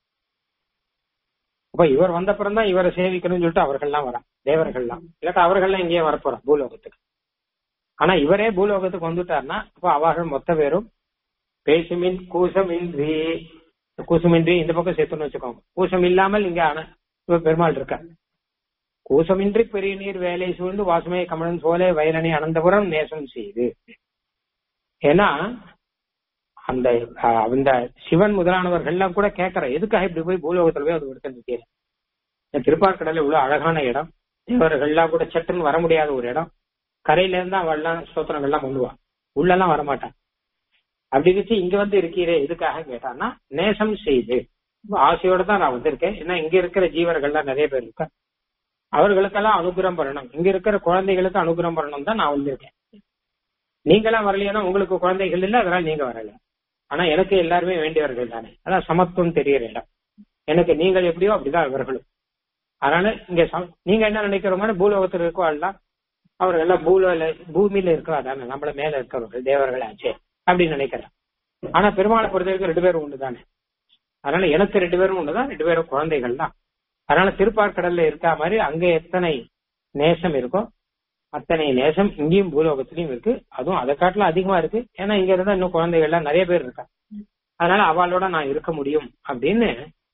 அப்ப இவர் வந்தப்புறம் தான் இவரை சேவிக்கணும்னு சொல்லிட்டு அவர்கள்லாம் வரா தேவர்கள்லாம் இல்லாட்டா அவர்கள்லாம் இங்கேயே வரப்போறா பூலோகத்துக்கு ஆனா இவரே பூலோகத்துக்கு வந்துட்டார்னா அப்ப அவர்கள் மொத்த பேரும் பேசுமின் கூசமின்றி கூசமின்றி இந்த பக்கம் சேர்த்துன்னு வச்சுக்கோங்க கூசம் இல்லாமல் இங்க ஆன இவ பெருமாள் இருக்க கூசமின்றி பெரிய நீர் வேலை சூழ்ந்து வாசுமை கமலன் சோலை வயலனை அனந்தபுரம் நேசம் செய்து ஏன்னா அந்த அஹ், அந்த சிவன் முதலானவர்கள்லாம் கூட கேட்கற எதுக்காக இப்படி போய் பூலோகத்துல போய் அது எடுத்து நிற்கிற இந்த திருப்பார்கடல இவ்வளவு அழகான இடம் தேவர்கள்லாம் கூட சட்டுன்னு வர முடியாத ஒரு இடம் கரையில இருந்தா அவள்லாம் ஸ்தோத்திரங்கள்லாம் பண்ணுவா உள்ளெல்லாம் வரமாட்டான் அப்படி வச்சு இங்க வந்து இருக்கிறே எதுக்காக கேட்டான்னா நேசம் செய்து ஆசையோட தான் நான் வந்திருக்கேன் ஏன்னா இங்க இருக்கிற ஜீவர்கள்லாம் நிறைய பேர் இருக்க அவர்களுக்கெல்லாம் அனுகிரகம் பண்ணணும் இங்க இருக்கிற குழந்தைகளுக்கு அனுகிரகம் பண்ணணும் தான் நான் வந்திருக்கேன் நீங்களாம் வரலையானா உங்களுக்கு குழந்தைகள் இல்ல அதனால நீங்க வரல ஆனா எனக்கு எல்லாருமே வேண்டியவர்கள் தானே அதான் சமத்துவம் தெரியுற இடம் எனக்கு நீங்கள் எப்படியோ அப்படிதான் இவர்களும் அதனால இங்க சம- நீங்க என்ன நினைக்கிறவங்க பூலோகத்தில் இருக்கவாள்லாம் அவர்கள் எல்லாம் பூலோல பூமியில இருக்கவா தானே நம்மள மேல இருக்கிறவர்கள் தேவர்கள் ஆச்சே அப்படின்னு நினைக்கிறேன் ஆனா பெருமாளை பொறுத்த வரைக்கும் ரெண்டு பேரும் ஒண்ணு தானே அதனால எனக்கு ரெண்டு பேரும் ஒண்ணுதான் ரெண்டு பேரும் குழந்தைகள் தான் அதனால திருப்பார்கடல்ல இருக்கா மாதிரி அங்க எத்தனை நேசம் இருக்கோ அத்தனை நேசம் இங்கேயும் பூலோகத்திலயும் இருக்கு அதுவும் அதை காட்டிலும் அதிகமா இருக்கு ஏன்னா இங்க இருந்தா இன்னும் குழந்தைகள் எல்லாம் நிறைய பேர் இருக்கா அதனால அவளோட நான் இருக்க முடியும் அப்படின்னு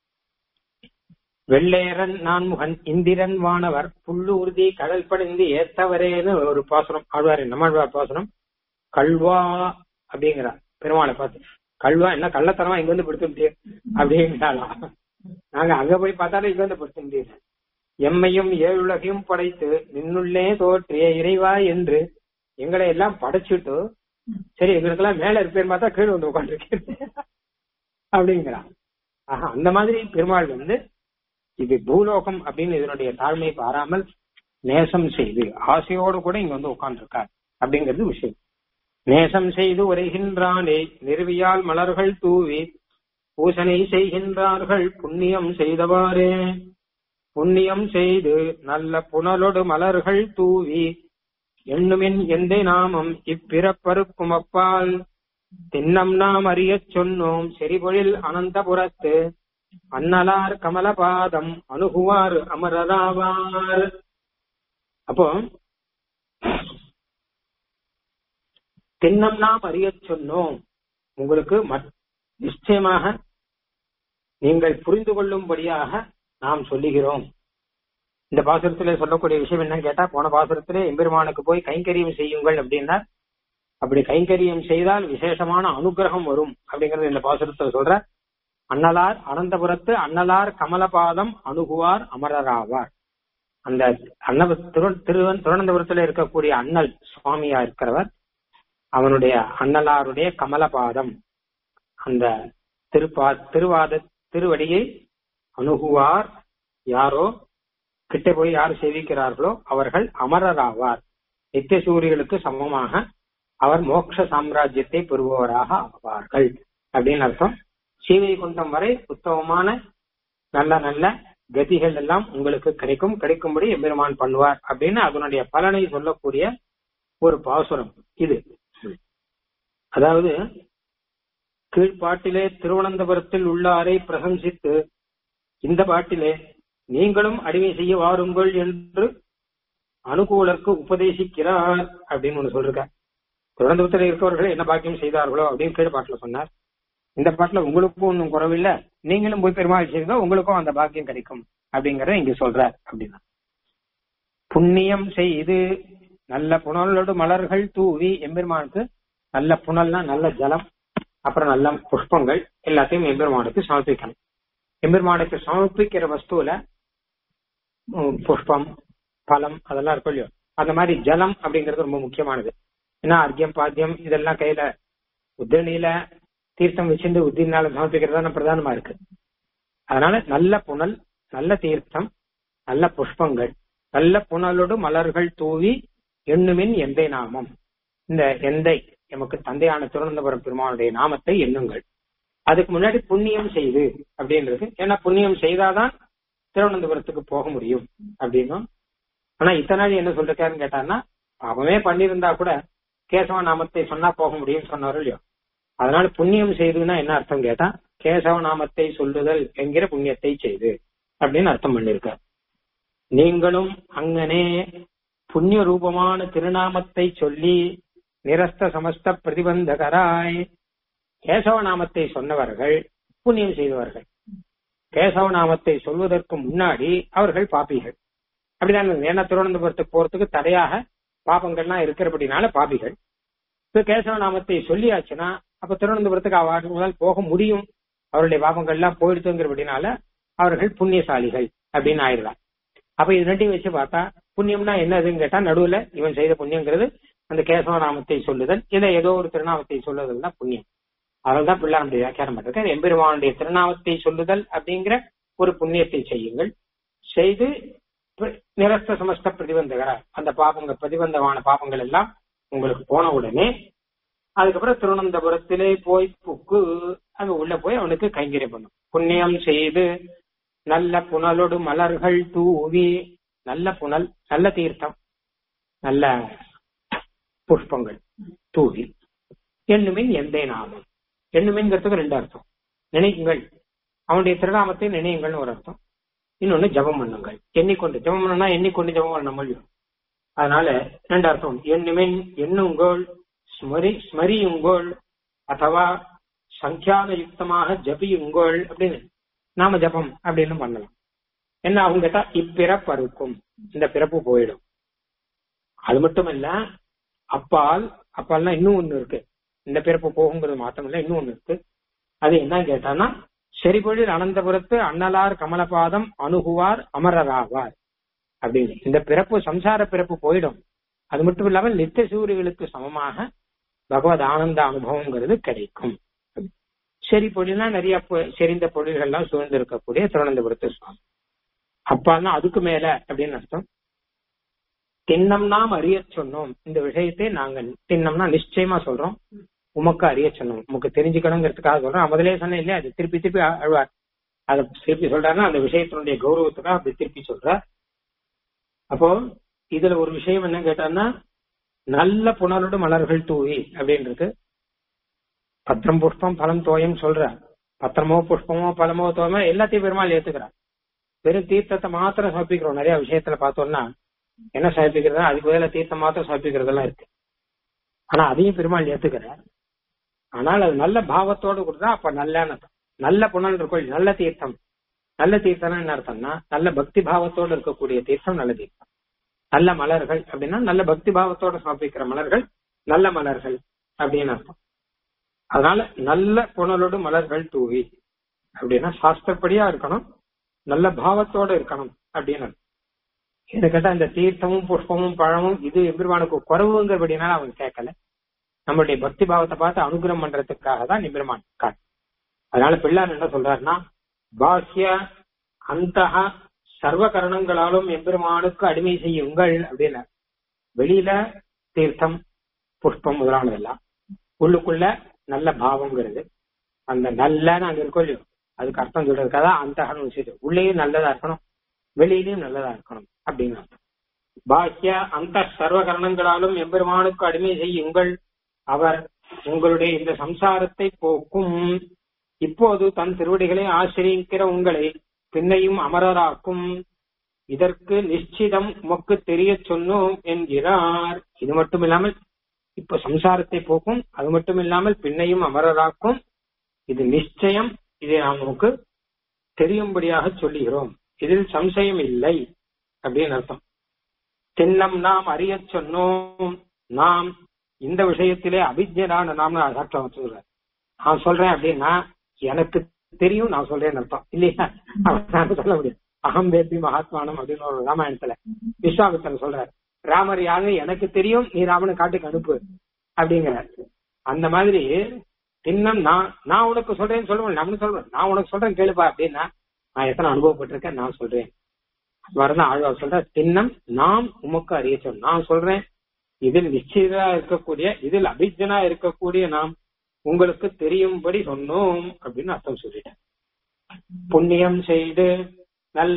வெள்ளையரன் நான்முகன் இந்திரன் வானவர் புல்லு உறுதி கடல் படைந்து ஏத்தவரேன்னு ஒரு பாசுரம் ஆழ்வார் நம்மாழ்வார் பாசுரம் கல்வா அப்படிங்கிறார் பெருமாளை பார்த்து கல்வா என்ன கள்ளத்தனமா இங்க வந்து படுத்த முடியும் அப்படிங்கிறாளாம் நாங்க அங்க போய் பார்த்தாலும் இங்க வந்து படுத்த முடியல எம்மையும் ஏழுலகையும் படைத்து நின்னுள்ளே தோற்றிய இறைவா என்று எங்களை எல்லாம் படைச்சிட்டு சரி எங்களுக்கெல்லாம் மேல இருப்பேன்னு பார்த்தா கீழே வந்து உட்காந்துருக்கேன் அப்படிங்கிறான் ஆஹா அந்த மாதிரி பெருமாள் வந்து இது பூலோகம் அப்படின்னு இதனுடைய தாழ்மை பாராமல் நேசம் செய்து ஆசையோடு கூட இங்க வந்து உட்கார்ந்துருக்கார் அப்படிங்கிறது விஷயம் நேசம் செய்து உரைகின்றானே நிறுவியால் மலர்கள் தூவி பூசனை செய்கின்றார்கள் புண்ணியம் செய்தவாறே புண்ணியம் செய்து நல்ல புனலொடு மலர்கள் தூவி எண்ணுமின் எந்த நாமம் இப்பிறப்பருக்கும் அப்பால் தின்னம் நாம் அறியச் சொன்னோம் செறிபொழில் அனந்தபுரத்து அன்னலார் கமலபாதம் அணுகுவார் அமரராவார் அப்போ தின்னம் நாம் அறியச் சொன்னோம் உங்களுக்கு மற்- நிச்சயமாக நீங்கள் புரிந்து கொள்ளும்படியாக நாம் சொல்லுகிறோம் இந்த பாசுரத்திலே சொல்லக்கூடிய விஷயம் என்னன்னு கேட்டா போன பாசுரத்திலே எம்பெருமானுக்கு போய் கைங்கரியம் செய்யுங்கள் அப்படின்னா அப்படி கைங்கரியம் செய்தால் விசேஷமான அனுகிரகம் வரும் அப்படிங்கறது இந்த பாசுரத்துல சொல்ற அன்னலார் அனந்தபுரத்து அன்னலார் கமலபாதம் அணுகுவார் அமரராவார் அந்த அன்ன திரு திருவன் திருவனந்தபுரத்துல இருக்கக்கூடிய அண்ணல் சுவாமியா இருக்கிறவர் அவனுடைய அன்னலாருடைய கமலபாதம் அந்த திருப்பா திருவாத திருவடியை அணுகுவார் யாரோ கிட்ட போய் யார் சேவிக்கிறார்களோ அவர்கள் அமரராவார் நித்திய சூரியர்களுக்கு சமமாக அவர் மோட்ச சாம்ராஜ்யத்தை பெறுபவராக ஆவார்கள் அப்படின்னு அர்த்தம் சீவைகுண்டம் வரை உத்தமமான நல்ல நல்ல கதிகள் எல்லாம் உங்களுக்கு கிடைக்கும் கிடைக்கும்படி எம்பெருமான் பண்ணுவார் அப்படின்னு அதனுடைய பலனை சொல்லக்கூடிய ஒரு பாசுரம் இது அதாவது கீழ்ப்பாட்டிலே திருவனந்தபுரத்தில் உள்ளாரை பிரசம்சித்து இந்த பாட்டிலே நீங்களும் அடிமை செய்ய வாருங்கள் என்று அனுகூலருக்கு உபதேசிக்கிறார் அப்படின்னு ஒண்ணு சொல்லிருக்க தொடர்ந்து இருக்கவர்கள் என்ன பாக்கியம் செய்தார்களோ அப்படின்னு கீழ் பாட்டுல சொன்னார் இந்த பாட்டுல உங்களுக்கும் ஒன்றும் குறவில்லை நீங்களும் போய் பெருமாள் செய்தா உங்களுக்கும் அந்த பாக்கியம் கிடைக்கும் அப்படிங்கறத இங்க சொல்றார் அப்படின்னா புண்ணியம் செய்து நல்ல புனலோடு மலர்கள் தூவி எம்பெருமானுக்கு நல்ல புனல்னா நல்ல ஜலம் அப்புறம் நல்ல புஷ்பங்கள் எல்லாத்தையும் எம்பெருமானுக்கு சமர்ப்பிக்கணும் எம்பெருமானுக்கு சமர்ப்பிக்கிற வஸ்துவில உம், புஷ்பம் பழம் அதெல்லாம் இருக்கும் இல்லையோ அந்த மாதிரி ஜலம் அப்படிங்கிறது ரொம்ப முக்கியமானது ஏன்னா அர்க்கியம் பாத்தியம் இதெல்லாம் கையில உத்திரணியில தீர்த்தம் வச்சிருந்து உத்தினால சமர்ப்பிக்கிறது தான் பிரதானமா இருக்கு அதனால நல்ல புனல் நல்ல தீர்த்தம் நல்ல புஷ்பங்கள் நல்ல புனலோடு மலர்கள் தூவி எண்ணுமின் எந்தை நாமம் இந்த எந்தை எமக்கு தந்தையான திருவனந்தபுரம் பெருமானுடைய நாமத்தை எண்ணுங்கள் அதுக்கு முன்னாடி புண்ணியம் செய்து அப்படின்றது ஏன்னா புண்ணியம் செய்தாதான் திருவனந்தபுரத்துக்கு போக முடியும் அப்படின்னும் ஆனா இத்தனை நாள் என்ன சொல்லிருக்காருன்னு கேட்டான்னா அவனே பண்ணியிருந்தா கூட கேசவ நாமத்தை சொன்னா போக முடியும்னு சொன்னாரோ இல்லையோ அதனால புண்ணியம் செய்துன்னா என்ன அர்த்தம் கேட்டா கேசவ நாமத்தை சொல்லுதல் என்கிற புண்ணியத்தை செய்து அப்படின்னு அர்த்தம் பண்ணிருக்கார் நீங்களும் அங்கனே புண்ணிய ரூபமான திருநாமத்தை சொல்லி நிரஸ்த சமஸ்த பிரதிபந்தகராய் கேசவ நாமத்தை சொன்னவர்கள் புண்ணியம் செய்தவர்கள் கேசவ நாமத்தை சொல்வதற்கு முன்னாடி அவர்கள் பாப்பிகள் அப்படிதான் இருந்தது. ஏன்னா திருவனந்தபுரத்துக்கு போறதுக்கு தடையாக பாபங்கள்லாம் இருக்கிறபடினால பாபிகள் இப்ப கேசவ நாமத்தை சொல்லியாச்சுன்னா அப்ப திருவனந்தபுரத்துக்கு அவர்களால் போக முடியும் அவருடைய பாபங்கள்லாம் போயிடுத்துங்கிறபடினால அவர்கள் புண்ணியசாலிகள் அப்படின்னு ஆயிடலாம் அப்ப இது ரெண்டையும் வச்சு பார்த்தா புண்ணியம்னா என்னதுன்னு கேட்டா நடுவுல இவன் செய்த புண்ணியங்கிறது அந்த கேசவ நாமத்தை சொல்லுதல் இல்ல ஏதோ ஒரு திருநாமத்தை சொல்லுதல் தான் புண்ணியம் அதனால்தான் பிள்ளாருடைய வியாக்கியானம் பண்றது எம்பெருமானுடைய திருநாமத்தை சொல்லுதல் அப்படிங்கிற ஒரு புண்ணியத்தை செய்யுங்கள் செய்து பி- நிரஸ்த சமஸ்த பிரதிபந்தகர அந்த பாபங்க பிரதிபந்தமான பாபங்கள் எல்லாம் உங்களுக்கு போன உடனே அதுக்கப்புறம் திருவனந்தபுரத்திலே போய் புக்கு அங்க உள்ள போய் அவனுக்கு கைங்கரியம் பண்ணும் புண்ணியம் செய்து நல்ல புனலோடு மலர்கள் தூவி நல்ல புனல் நல்ல தீர்த்தம் நல்ல புஷ்பங்கள் தூவி எண்ணுமின் எந்தை நாமம் எண்ணுமின்ங்கிறதுக்கு ரெண்டு அர்த்தம் நினைக்குங்கள் அவனுடைய திருநாமத்தை நினையுங்கள்னு ஒரு அர்த்தம் இன்னொன்னு ஜபம் பண்ணுங்கள் எண்ணிக்கொண்டு ஜபம் பண்ணா எண்ணிக்கொண்டு ஜபம் பண்ண முடியும் அதனால ரெண்டு அர்த்தம் எண்ணுமின் எண்ணுங்கோள் ஸ்மரி ஸ்மரியுங்கோள் அथवा சங்கியாக யுக்தமாக ஜபியுங்கோள் அப்படின்னு நாம ஜபம் அப்படின்னு பண்ணலாம் என்ன அவங்க கேட்டா இப்பிறப்பறுக்கும் இந்த பிறப்பு போயிடும் அது மட்டும் இல்ல அப்பால் அப்பால்னா இன்னும் ஒண்ணு இருக்கு இந்த பிறப்பு போகுங்கிறது மாத்திரம் இல்ல இன்னும் ஒண்ணு இருக்கு அது என்ன கேட்டான்னா செறிபொழில் அனந்தபுரத்து அண்ணலார் கமலபாதம் அணுகுவார் அமரராவார் அப்படின்னு இந்த பிறப்பு சம்சார பிறப்பு போயிடும் அது மட்டும் இல்லாமல் நித்திய சூரியர்களுக்கு சமமாக பகவத் ஆனந்த அனுபவங்கிறது கிடைக்கும் செறி பொழில்னா நிறைய பொ- செறிந்த பொழில்கள்லாம் சூழ்ந்து இருக்கக்கூடிய திருவனந்தபுரத்து சுவாமி அப்பான்னா அதுக்கு மேல அப்படின்னு அர்த்தம் திண்ணம் நாம் அறிய சொன்னோம் இந்த விஷயத்தை நாங்க திண்ணம்னா நிச்சயமா சொல்றோம் உமக்கு அறிய சொன்னோம் உமக்கு தெரிஞ்சுக்கணுங்கிறதுக்காக சொல்றோம் முதலே சொன்னேன் இல்லையா அது திருப்பி திருப்பி அ- அழுவார் அதை திருப்பி சொல்றாருன்னா அந்த விஷயத்தினுடைய கௌரவத்துக்காக அப்படி திருப்பி சொல்றார் அப்போ இதுல ஒரு விஷயம் என்ன கேட்டான்னா நல்ல புனலோடு மலர்கள் தூவி அப்படின்றது பத்திரம் புஷ்பம் பழம் தோயம் சொல்ற பத்திரமோ புஷ்பமோ பழமோ தோயமோ எல்லாத்தையும் பெருமாள் ஏத்துக்கிறார் வெறும் தீர்த்தத்தை மாத்திரம் சமர்ப்பிக்கிறோம் நிறைய விஷயத்துல பார்த்தோம்னா என்ன சமர்ப்பிக்கிறதா அதுக்கு பதிலா தீர்த்தம் மாத்திரம் சமர்ப்பிக்கிறதெல்லாம் இருக்கு ஆனா அதையும் பெருமாள் ஏத்துக்கிறார் ஆனால் அது நல்ல பாவத்தோடு கொடுத்தா அப்ப நல்ல அர்த்தம். நல்ல புனல் இருக்கும் நல்ல தீர்த்தம் நல்ல தீர்த்தம்னா என்ன அர்த்தம்னா நல்ல பக்தி பாவத்தோடு இருக்கக்கூடிய தீர்த்தம் நல்ல தீர்த்தம் நல்ல மலர்கள் அப்படின்னா நல்ல பக்தி பாவத்தோட சமர்ப்பிக்கிற மலர்கள் நல்ல மலர்கள் அப்படின்னு அர்த்தம் அதனால நல்ல புனலோடு மலர்கள் தூவி அப்படின்னா சாஸ்திரப்படியா இருக்கணும் நல்ல பாவத்தோட இருக்கணும் அப்படின்னு அர்த்தம். என்ன கேட்டா இந்த தீர்த்தமும் புஷ்பமும் பழமும் இது எம்பெருமானுக்கு குறவுங்கிறபடினால அவன் கேட்கல நம்மளுடைய பக்தி பாவத்தை பார்த்து அனுகிரகம் பண்றதுக்காக தான் எம்பெருமான் காட்டு அதனால பிள்ளார் என்ன சொல்றாருன்னா பாஹ்ய அந்தஹ சர்வ கரணங்களாலும் எம்பெருமானுக்கு அடிமை செய்யுங்கள் அப்படின்னு வெளியில தீர்த்தம் புஷ்பம் முதலானதெல்லாம் உள்ளுக்குள்ள நல்ல பாவங்கிறது அந்த நல்லன்னு அங்க இருக்கும் இல்லையோ அதுக்கு அர்த்தம் சொல்றதுக்காக அந்த விஷயம் உள்ளேயும் நல்லதா இருக்கணும் வெளியிலயும் நல்லதா இருக்கணும் அப்படின்னு அர்த்தம் பாக்கிய அந்த சர்வ கரணங்களாலும் எம்பெருமானுக்கு அடிமை செய்யுங்கள் அவர் உங்களுடைய இந்த சம்சாரத்தை போக்கும் இப்போது தன் திருவடிகளை ஆசிரியிக்கிற உங்களை பின்னையும் அமரராக்கும் இதற்கு நிச்சிதம் உமக்கு தெரிய சொன்னோம் என்கிறார் இது மட்டும் இல்லாமல் இப்ப சம்சாரத்தை போக்கும் அது மட்டும் இல்லாமல் பின்னையும் அமரராக்கும் இது நிச்சயம் இதை நாம் நமக்கு தெரியும்படியாக சொல்லுகிறோம் இதில் சம்சயம் இல்லை அப்படின்னு அர்த்தம் திண்ணம் நாம் அறிய சொன்னோம் நாம் இந்த விஷயத்திலே அபிஜனான நாம் சாட்சம் சொல்றேன் நான் சொல்றேன் அப்படின்னா எனக்கு தெரியும் நான் சொல்றேன்னு அர்த்தம் இல்லையா நான் சொல்ல முடியும் அகம் வேத்தி மகாத்மானம் அப்படின்னு ஒரு ராமாயணத்துல விஸ்வாமித்தன் சொல்றாரு ராமர் யாரு எனக்கு தெரியும் நீ ராமனை காட்டுக்கு அனுப்பு அப்படிங்கிறார் அந்த மாதிரி இன்னும் நான் நான் உனக்கு சொல்றேன்னு சொல்லுவேன் நான் சொல்றேன் நான் உனக்கு சொல்றேன் கேளுப்பா அப்படின்னா நான் எத்தனை அனுபவப்பட்டிருக்கேன் நான் சொல்றேன் வரதான் ஆழ்வார் சொல்ற திண்ணம் நாம் உமக்கு அறிய சொல் நான் சொல்றேன் இதில் நிச்சயதா இருக்கக்கூடிய இதில் அபிஜனா இருக்கக்கூடிய நாம் உங்களுக்கு தெரியும்படி சொன்னோம் அப்படின்னு அர்த்தம் சொல்லிட்டேன் புண்ணியம் செய்து நல்ல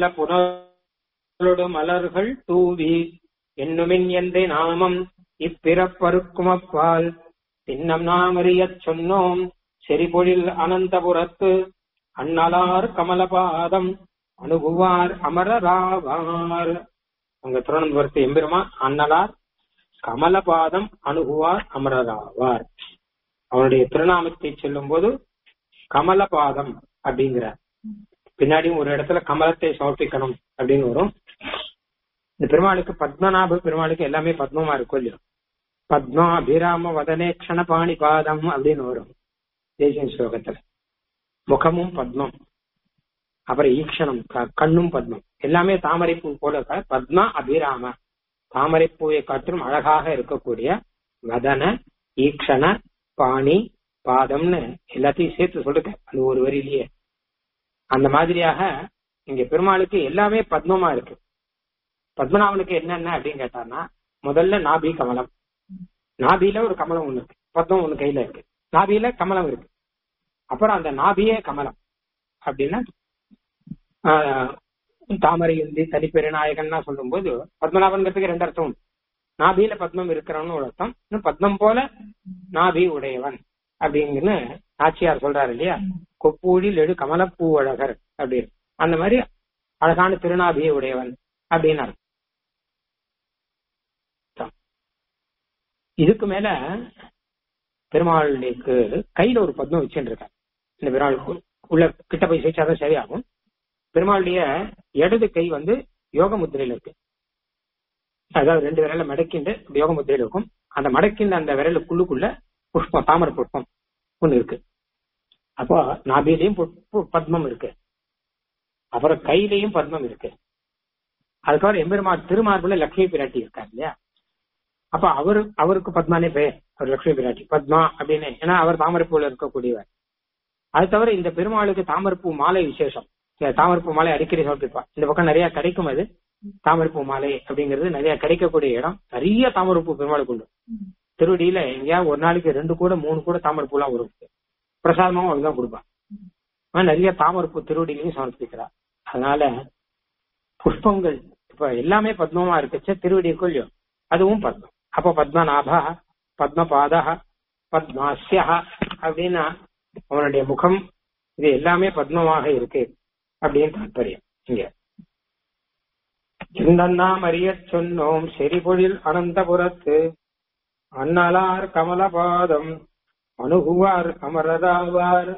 புனலொடு மலர்கள் தூவி என்னுமின் எந்த நாமம் இப்பிறப்பருக்கும் அப்பால் பின்னம் நாம் அறியச் சொன்னோம் செறிபொழில் அனந்தபுரத்து அண்ணலார் கமலபாதம் அணுகுவார் அமரராவார் அங்க திருவனந்தபுரத்து எம்பெருமா அண்ணலார் கமலபாதம் அணுகுவார் அமரராவார் அவனுடைய திருநாமத்தை சொல்லும் போது கமலபாதம் அப்படிங்கிறார் பின்னாடியும் ஒரு இடத்துல கமலத்தை சமர்ப்பிக்கணும் அப்படின்னு வரும் இந்த பெருமாளுக்கு பத்மநாப பெருமாளுக்கு எல்லாமே பத்மமா இருக்கும் இல்லையோ பத்மா அபிராம வதனே க்ஷணபாணி பாதம் அப்படின்னு வரும் தேசிய ஸ்லோகத்துல முகமும் பத்மம் அப்புறம் ஈக்ஷணம் கண்ணும் பத்மம் எல்லாமே தாமரைப்பூ போல பத்மா அபிராம தாமரைப்பூவை காற்றும் அழகாக இருக்கக்கூடிய வதன ஈக்ஷண பாணி பாதம்னு எல்லாத்தையும் சேர்த்து சொல்லுங்க அது ஒரு வரியிலேயே அந்த மாதிரியாக இங்க பெருமாளுக்கு எல்லாமே பத்மமா இருக்கு பத்மநாபனுக்கு என்னென்ன அப்படின்னு கேட்டார்னா முதல்ல நாபி கமலம் நாபியில ஒரு கமலம் ஒண்ணு இருக்கு பத்மம் ஒண்ணு கையில இருக்கு நாபியில கமலம் இருக்கு அப்புறம் அந்த நாபியே கமலம் அப்படின்னா தாமரை உந்தி தனிப்பெருநாயகன்னா சொல்லும் போது பத்மநாபன்கிறதுக்கு ரெண்டு அர்த்தம் நாபியில பத்மம் இருக்கிறவன் ஒரு அர்த்தம் இன்னும் பத்மம் போல நாபி உடையவன் அப்படின்னு நாச்சியார் சொல்றாரு இல்லையா கொப்பூழில் எழு கமலப்பூ அழகர் அப்படின்னு அந்த மாதிரி அழகான திருநாபியை உடையவன் அப்படின்னு அர்த்தம் இதுக்கு மேல பெருமாளுக்கு கையில ஒரு பத்மம் வச்சுட்டு இருக்காரு இந்த பெருமாள் உள்ள கிட்ட போய் சேர்ச்சாதான் சரியாகும் பெருமாளுடைய இடது கை வந்து யோக முத்திரையில இருக்கு அதாவது ரெண்டு விரல மடக்கிண்டு யோக முத்திரையில இருக்கும் அந்த மடக்கின்ற அந்த விரலுக்குள்ளுக்குள்ள புஷ்பம் தாமரை புஷ்பம் ஒண்ணு இருக்கு அப்போ நாபிலையும் பத்மம் இருக்கு அப்புறம் கையிலையும் பத்மம் இருக்கு அதுக்கப்புறம் எம்பெருமாள் திருமார்புல லட்சுமி பிராட்டி இருக்காரு இல்லையா அப்ப அவரு அவருக்கு பத்மானே பெயர் அவர் லட்சுமி பிராட்டி பத்மா அப்படின்னு ஏன்னா அவர் தாமரைப்பூல இருக்கக்கூடியவர் அது தவிர இந்த பெருமாளுக்கு தாமரைப்பூ மாலை விசேஷம் தாமரைப்பூ மாலை அடிக்கடி சமர்ப்பிப்பா இந்த பக்கம் நிறைய கிடைக்கும் அது தாமரைப்பூ மாலை அப்படிங்கிறது நிறைய கிடைக்கக்கூடிய இடம் நிறைய தாமரைப்பூ பெருமாளுக்கு உண்டு திருவடியில எங்கேயா ஒரு நாளைக்கு ரெண்டு கூட மூணு கூட தாமரைப்பூ எல்லாம் வரும் பிரசாதமாவும் அவங்கதான் கொடுப்பான் நிறைய தாமரைப்பூ திருவடியிலையும் சமர்ப்பிக்கிறார் அதனால புஷ்பங்கள் இப்ப எல்லாமே பத்மமா இருக்குச்ச திருவடி கொள்ளியோ அதுவும் பத்மம் அப்ப பத்மநாபா பத்மபாதா பத்மாசியா அப்படின்னா அவனுடைய முகம் இது எல்லாமே பத்மமாக இருக்கு அப்படின்னு தாற்பயம் இங்க சிந்தன்னாம் அறியச் சொன்னோம் செறிபொழில் அனந்தபுரத்து அண்ணலார் கமலபாதம் அணுகுவார் அமரராவார்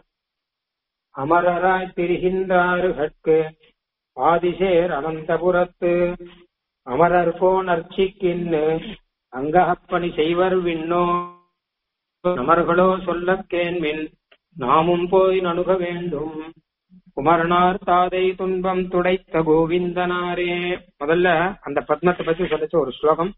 அமரராய் திரிகின்றார்கட்கு ஆதிசேர் அனந்தபுரத்து அமரர் போன் அர்ச்சிக்கின்னு அங்கப்பணி செய்வர் விண்ணோ அமர்களோ சொல்ல கேன்மின் நாமும் போய் நணுக வேண்டும் குமரனார் தாதை துன்பம் துடைத்த கோவிந்தனாரே முதல்ல அந்த பத்மத்தை பத்தி சொல்லிச்ச ஒரு ஸ்லோகம்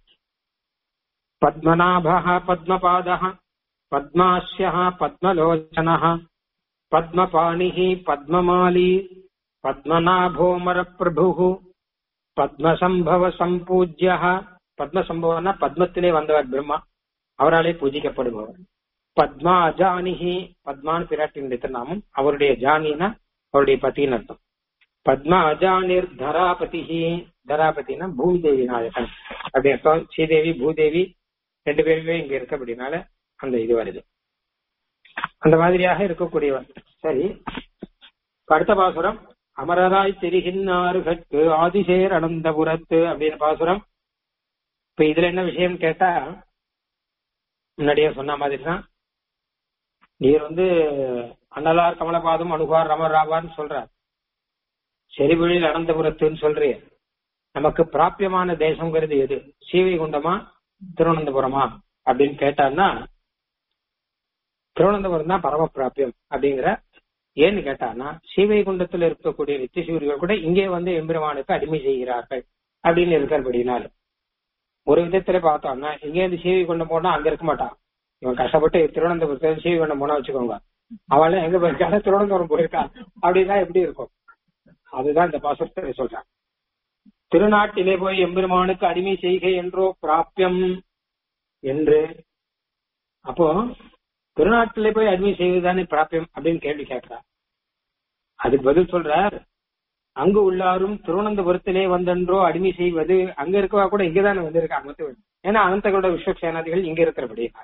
பத்மநாப பத்மபாத பத்மாஸ்ய பத்மலோச்சன பத்மபாணி பத்மமாலி பத்மநாபோமர பிரபு பத்மசம்பவ சம்பூஜ்ய பத்மசம்பவனா பத்மத்திலே வந்தவர் பிரம்மா அவராலே பூஜிக்கப்படுபவர் பத்மா அஜானிஹி பத்மான் பிராட்டினுடைய திருநாமம் அவருடைய ஜானினா அவருடைய பத்தின்னு அர்த்தம் பத்மா அஜானிர் தராபதிஹி தராபதினா பூதேவி நாயகன் அப்படி அர்த்தம் ஸ்ரீதேவி பூதேவி ரெண்டு பேருமே இங்க இருக்கு அப்படின்னால அந்த இது வருது அந்த மாதிரியாக இருக்கக்கூடியவர் சரி அடுத்த பாசுரம் அமரராய் தெரிகின்றார்கட்கு ஆதிசேர் அனந்தபுரத்து அப்படின்னு பாசுரம் இப்ப இதுல என்ன விஷயம் கேட்டா முன்னாடியே சொன்ன மாதிரி தான் நீர் வந்து அண்ணலார் கமலபாதம் அணுகார் ரமராவார்னு சொல்றார் செறிவழியில் அனந்தபுரத்துன்னு சொல்றிய நமக்கு பிராபியமான தேசங்கிறது எது சீவைகுண்டமா திருவனந்தபுரமா அப்படின்னு கேட்டான்னா திருவனந்தபுரம் தான் பரம பிராபியம் அப்படிங்கிற ஏன்னு கேட்டான்னா சீவைகுண்டத்தில் இருக்கக்கூடிய நித்திசூரிகள் கூட இங்கே வந்து எம்பெருமானுக்கு அடிமை செய்கிறார்கள் அப்படின்னு இருக்கிறபடினால ஒரு விதத்துல பார்த்தோம்னா இங்க இருந்து சீவை கொண்டு போனா அங்க இருக்க மாட்டான் இவன் கஷ்டப்பட்டு திருவனந்தபுரத்துல சீவை கொண்டு போனா வச்சுக்கோங்க அவள எங்க போயிருக்கா திருவனந்தபுரம் போயிருக்கா அப்படின்னா எப்படி இருக்கும் அதுதான் இந்த பாசத்தை சொல்றான் திருநாட்டிலே போய் எம்பெருமானுக்கு அடிமை செய்க என்றோ பிராபியம் என்று அப்போ திருநாட்டிலே போய் அடிமை செய்வதுதானே பிராபியம் அப்படின்னு கேள்வி கேட்கிறார் அதுக்கு பதில் சொல்றார் அங்கு உள்ளாரும் திருவனந்தபுரத்திலே வந்தென்றோ அடிமை செய்வது அங்க இருக்கவா கூட இங்கதானே வந்திருக்காங்க மொத்தம் ஏன்னா அனந்தகளோட விஸ்வசேனாதிகள் இங்க இருக்கிறபடியால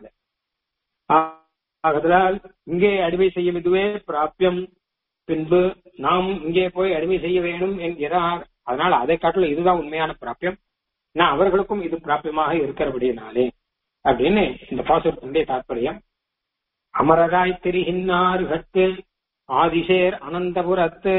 ஆகதலால் இங்கே அடிமை செய்யும் இதுவே பிராபியம் பின்பு நாம் இங்கே போய் அடிமை செய்ய வேண்டும் என்கிறார் அதனால் அதை காட்டிலும் இதுதான் உண்மையான பிராபியம் நான் அவர்களுக்கும் இது பிராபியமாக இருக்கிறபடியினாலே அப்படின்னு இந்த பாசுரத்தினுடைய தாற்பயம் அமரராய் திரிகின்னார்கட்கு ஆதிசேர் அனந்தபுரத்து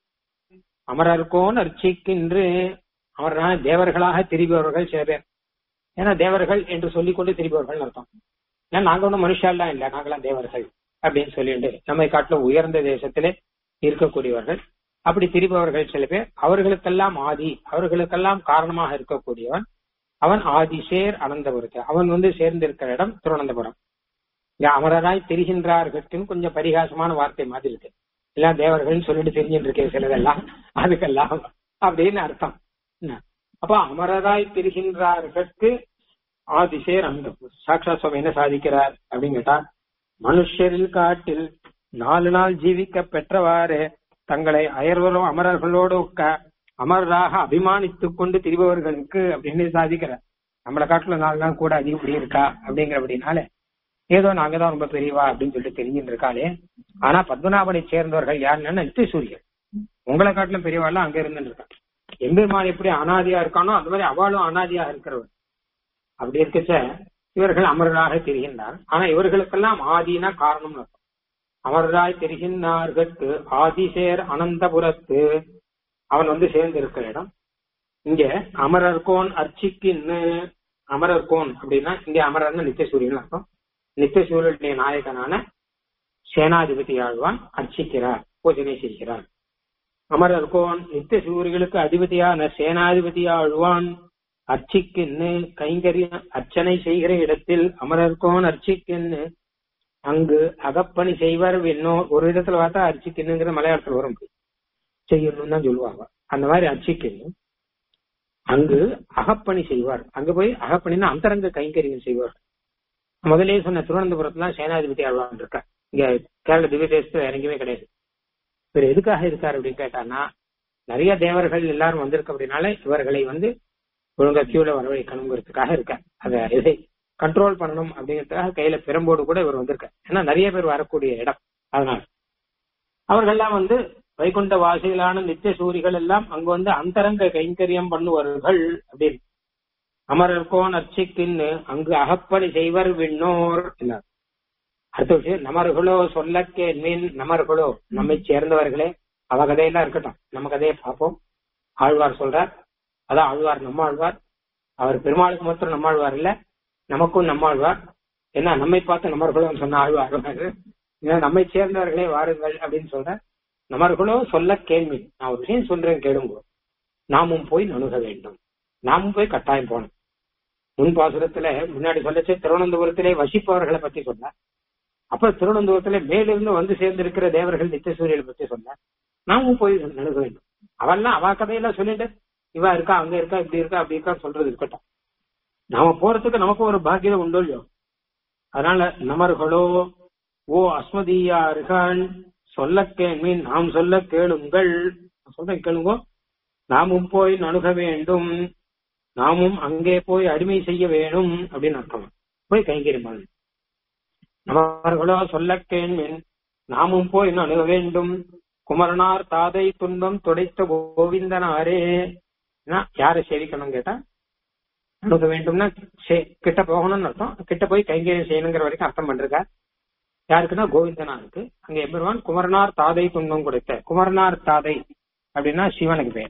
அமரர்கோன் அர்ச்சிக்கின்று அமரரான தேவர்களாக திரிபவர்கள் சில பேர் ஏன்னா தேவர்கள் என்று சொல்லிக்கொண்டு திரிபவர்கள் அர்த்தம் ஏன்னா நாங்க ஒன்றும் மனுஷாலாம் இல்ல நாங்களாம் தேவர்கள் அப்படின்னு சொல்லிட்டு நம்மை காட்டிலும் உயர்ந்த தேசத்திலே இருக்கக்கூடியவர்கள் அப்படி திரிபவர்கள் சில பேர் அவர்களுக்கெல்லாம் ஆதி அவர்களுக்கெல்லாம் காரணமாக இருக்கக்கூடியவன் அவன் ஆதிசேர் அனந்தபுரத்து அவன் வந்து சேர்ந்திருக்கிற இடம் திருவனந்தபுரம் இங்க அமரராய் தெரிகின்றார்கட்குன்னு கொஞ்சம் பரிகாசமான வார்த்தை மாதிரி இருக்கு எல்லாம் தேவர்கள்னு சொல்லிட்டு தெரிஞ்சுட்டு இருக்கேன் சிலதெல்லாம் அதுக்கெல்லாம் அப்படின்னு அர்த்தம் அப்ப அமரராய் தெரிகின்றார்கட்கு ஆதிசேர் அந்த சாட்சா சுவாமி என்ன சாதிக்கிறார் அப்படின்னு கேட்டா மனுஷரில் காட்டில் நாலு நாள் ஜீவிக்க பெற்றவாறு தங்களை அயர்வரும் அமரர்களோடு ஒக்க அமரராக அபிமானித்துக் கொண்டு திரிபவர்களுக்கு அப்படின்னு சாதிக்கிறார் நம்மளை காட்டுல நாலு நாள் கூட அதிகப்படி இருக்கா அப்படிங்கிறபடினால ஏதோ நாங்க தான் ரொம்ப பெரியவா அப்படின்னு சொல்லிட்டு தெரிஞ்சுட்டு இருக்காளே ஆனா பத்மநாபனை சேர்ந்தவர்கள் யாருன்னா நித்தியசூரியன் உங்களை காட்டிலும் பெரியவாள்லாம் அங்க இருந்துட்டு இருக்கா எம்பெருமான் எப்படி அனாதியா இருக்கானோ அந்த மாதிரி அவளும் அனாதியா இருக்கிறவர் அப்படி இருக்கச்ச இவர்கள் அமரராக தெரிகின்றார் ஆனா இவர்களுக்கெல்லாம் ஆதினா காரணம் அமரராய் தெரிகின்றார்கட்கு ஆதிசேர் அனந்தபுரத்து அவன் வந்து சேர்ந்து இருக்கிற இடம் இங்க அமரர்கோன் அர்ச்சிக்கின்னு அமரர்கோன் அப்படின்னா இங்க அமரர்னு நித்தியசூரியன் அர்த்தம் நித்தியசூரியனுடைய நாயகனான சேனாதிபதி ஆழ்வான் அர்ச்சிக்கிறார் பூஜனை செய்கிறார் அமரர்கோன் நித்தியசூரிகளுக்கு அதிபதியான சேனாதிபதி ஆழ்வான் அர்ச்சிக்கின்னு கைங்கரிய அர்ச்சனை செய்கிற இடத்தில் அமரர்கோன் அர்ச்சிக்கின்னு அங்கு அகப்பணி செய்வர் விண்ணோர் ஒரு இடத்துல பார்த்தா அர்ச்சிக்கின்னுங்கிற மலையாளத்துல வரும் செய்யணும்னு தான் சொல்லுவாங்க அந்த மாதிரி அர்ச்சிக்கின்னு அங்கு அகப்பணி செய்வார் அங்க போய் அகப்பணின்னா அந்தரங்க கைங்கரியம் செய்வார் முதலே சொன்ன திருவனந்தபுரத்துல சேனாதிபதி ஆழ்வான் இருக்கா இங்க கேரள திவ்ய தேசத்துல இறங்கவே கிடையாது இவர் எதுக்காக இருக்காரு அப்படின்னு கேட்டான்னா நிறைய தேவர்கள் எல்லாரும் வந்திருக்க அப்படின்னால இவர்களை வந்து ஒழுங்கா கியூல வரவழைக்கணுங்கிறதுக்காக இருக்க அத இதை கண்ட்ரோல் பண்ணணும் அப்படிங்கிறதுக்காக கையில பெரும்போடு கூட இவர் வந்திருக்க ஏன்னா நிறைய பேர் வரக்கூடிய இடம் அதனால அவர்கள்லாம் வந்து வைகுண்ட வாசிகளான நித்திய சூரிகள் எல்லாம் அங்கு வந்து அந்தரங்க கைங்கரியம் பண்ணுவார்கள் அப்படின்னு அமரர்கோன் அர்ச்சிக்கின்னு அங்கு அகப்பணி செய்வர் விண்ணோர் என்றார் அடுத்த விஷயம் நமர்களோ சொல்ல கேள்வின் நமர்களோ நம்மை சேர்ந்தவர்களே அவ கதையெல்லாம் இருக்கட்டும் நம்ம கதையை பார்ப்போம் ஆழ்வார் சொல்றார் அதான் ஆழ்வார் நம்ம ஆழ்வார் அவர் பெருமாளுக்கு மாத்திரம் நம்ம ஆழ்வார் இல்ல நமக்கும் நம்ம ஆழ்வார் ஏன்னா நம்மை பார்த்து நமர்களோ சொன்ன ஆழ்வார் நம்மை சேர்ந்தவர்களே வாருங்கள் அப்படின்னு சொல்ற நமர்களோ சொல்ல கேள்வி நான் ஒரு விஷயம் சொல்றேன் கேளுங்க நாமும் போய் நணுக வேண்டும் நாமும் போய் கட்டாயம் போனோம் முன் பாசுரத்துல முன்னாடி சொல்லச்சு திருவனந்தபுரத்திலே வசிப்பவர்களை பத்தி சொன்ன அப்ப திருவனந்தபுரத்துல மேலிருந்து வந்து சேர்ந்திருக்கிற தேவர்கள் நித்தியசூரியனை பத்தி சொன்ன நாமும் போய் நணுக வேண்டும் அவெல்லாம் அவ கதையெல்லாம் சொல்லிட்டு இவா இருக்கா அங்க இருக்கா இப்படி இருக்கா அப்படி இருக்கா சொல்றது இருக்கட்டும் நாம போறதுக்கு நமக்கு ஒரு பாக்கியம் உண்டோ இல்லையோ அதனால நமர்களோ ஓ அஸ்மதியார்கள் சொல்ல கேள்வின் நாம் சொல்ல கேளுங்கள் சொல்றேன் கேளுங்க நாமும் போய் நணுக வேண்டும் நாமும் அங்கே போய் அடிமை செய்ய வேணும் அப்படின்னு அர்த்தம் போய் கைங்கரியம் நமர்களோ சொல்ல கேள்வின் நாமும் போய் நணுக வேண்டும் குமரனார் தாதை துன்பம் துடைத்த கோவிந்தனாரே யாரை சேவிக்கணும் கேட்டா அணுக வேண்டும்னா கிட்ட போகணும்னு அர்த்தம் கிட்ட போய் கைங்கரியம் செய்யணுங்கிற வரைக்கும் அர்த்தம் பண்றா யாருக்குன்னா கோவிந்தனாருக்கு அங்க எம்பெருமான் குமரனார் தாதை துன்பம் கொடுத்த குமரனார் தாதை அப்படின்னா சிவனுக்கு பேர்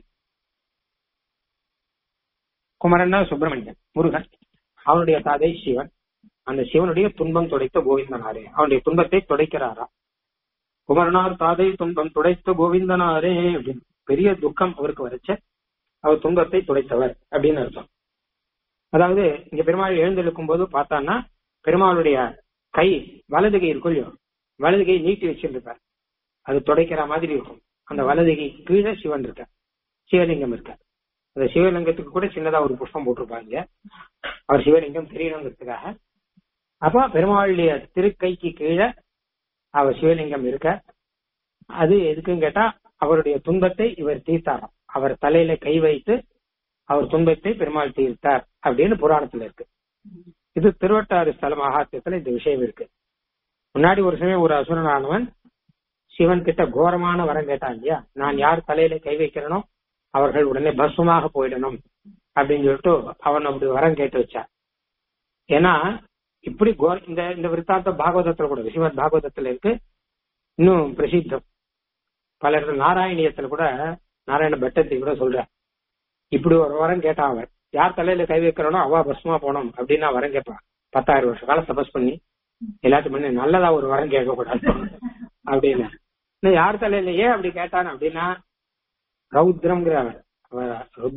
குமரன்னா சுப்பிரமணியன் முருகன் அவனுடைய தாதை சிவன் அந்த சிவனுடைய துன்பம் துடைத்த கோவிந்தனாரே அவனுடைய துன்பத்தை துடைக்கிறாரா குமரனார் தாதை துன்பம் துடைத்த கோவிந்தனாரே அப்படின்னு பெரிய துக்கம் அவருக்கு வரைச்ச அவர் துன்பத்தை துடைத்தவர் அப்படின்னு அர்த்தம் அதாவது இங்க பெருமாள் எழுந்தெழுக்கும் போது பார்த்தான்னா பெருமாளுடைய கை வலது கை இருக்கும் இல்லையோ வலது கை நீட்டி வச்சிருப்பார் அது துடைக்கிற மாதிரி இருக்கும் அந்த வலது கை கீழே சிவன் இருக்க சிவலிங்கம் இருக்க அந்த சிவலிங்கத்துக்கு கூட சின்னதா ஒரு புஷ்பம் போட்டிருப்பாங்க அவர் சிவலிங்கம் தெரியணுங்கிறதுக்காக அப்ப பெருமாளுடைய திருக்கைக்கு கீழே அவர் சிவலிங்கம் இருக்க அது எதுக்குன்னு கேட்டா அவருடைய துன்பத்தை இவர் தீர்த்தாராம் அவர் தலையில கை வைத்து அவர் துன்பத்தை பெருமாள் தீர்த்தார் அப்படின்னு புராணத்துல இருக்கு இது திருவட்டாறு ஸ்தல மகாத்தியத்துல இந்த விஷயம் இருக்கு முன்னாடி ஒரு சமயம் ஒரு அசுரனானவன் சிவன் கிட்ட கோரமான வரம் கேட்டான் இல்லையா நான் யார் தலையில கை வைக்கிறனோ அவர்கள் உடனே பஸ்வமாக போயிடணும் அப்படின்னு சொல்லிட்டு அவன் அப்படி வரம் கேட்டு வச்சான் ஏன்னா இப்படி கோ இந்த இந்த விற்த்தாந்த பாகவதத்துல கூட ஸ்ரீமத் பாகவதத்துல இருக்கு இன்னும் பிரசித்தம் பல இடத்துல நாராயணியத்துல கூட நாராயண பட்டத்தை கூட சொல்ற இப்படி ஒரு வரம் கேட்டான் அவன் யார் தலையில கை வைக்கிறனோ அவ பஸ்மா போனோம் அப்படின்னு வரம் கேட்பான் பத்தாயிரம் வருஷ காலம் தபஸ் பண்ணி எல்லாத்தையும் பண்ணி நல்லதா ஒரு வரம் கேட்க கூடாது அப்படின்னு இன்னும் யார் தலையில ஏன் அப்படி கேட்டான் அப்படின்னா ரௌத்ரம்ங்கிற அவன்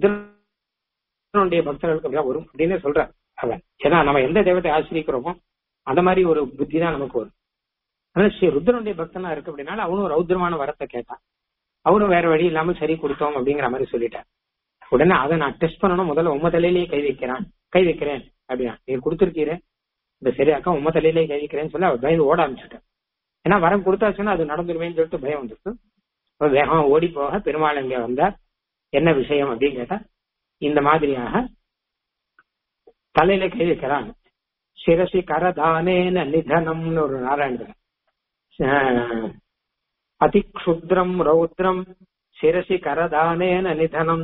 ருத்ரனுடைய பக்தர்களுக்கு அப்படியே வரும் அப்படின்னு சொல்றான் அவன் ஏன்னா நம்ம எந்த தெய்வத்தை ஆசிரிக்கிறோமோ அந்த மாதிரி ஒரு புத்தி தான் நமக்கு வரும் அதனால ஸ்ரீ ருத்ரனுடைய பக்தனா இருக்கு அப்படின்னால அவனும் ரௌத்ரமான வரத்தை கேட்டான் அவனும் வேற வழி இல்லாம சரி கொடுத்தோம் அப்படிங்கிற மாதிரி சொல்லிட்டான் உடனே அதை நான் டெஸ்ட் பண்ணணும் முதல்ல உம்ம தலையிலேயே கை வைக்கிறான் கை வைக்கிறேன் அப்படின்னா நீ கொடுத்துருக்கீரு இந்த சரியாக்கா உம்ம தலையிலேயே கை வைக்கிறேன்னு சொல்லி அவர் பயந்து ஓட ஆரம்பிச்சுட்டேன் ஏன்னா வரம் கொடுத்தாச்சுன்னா அது நடந்துருவேன்னு சொல்லிட்டு பயம் வந்துருக்கு வேகமா ஓடி போக பெருமாள் இங்க வந்தார் என்ன விஷயம் அப்படின்னு கேட்டா இந்த மாதிரியாக தலையில கை வைக்கிறான் சிரசி கரதானேன நிதனம்னு ஒரு நாராயணன் அதிக்ஷுத்ரம் ரௌத்ரம் சிரசி கரதானேன நிதனம்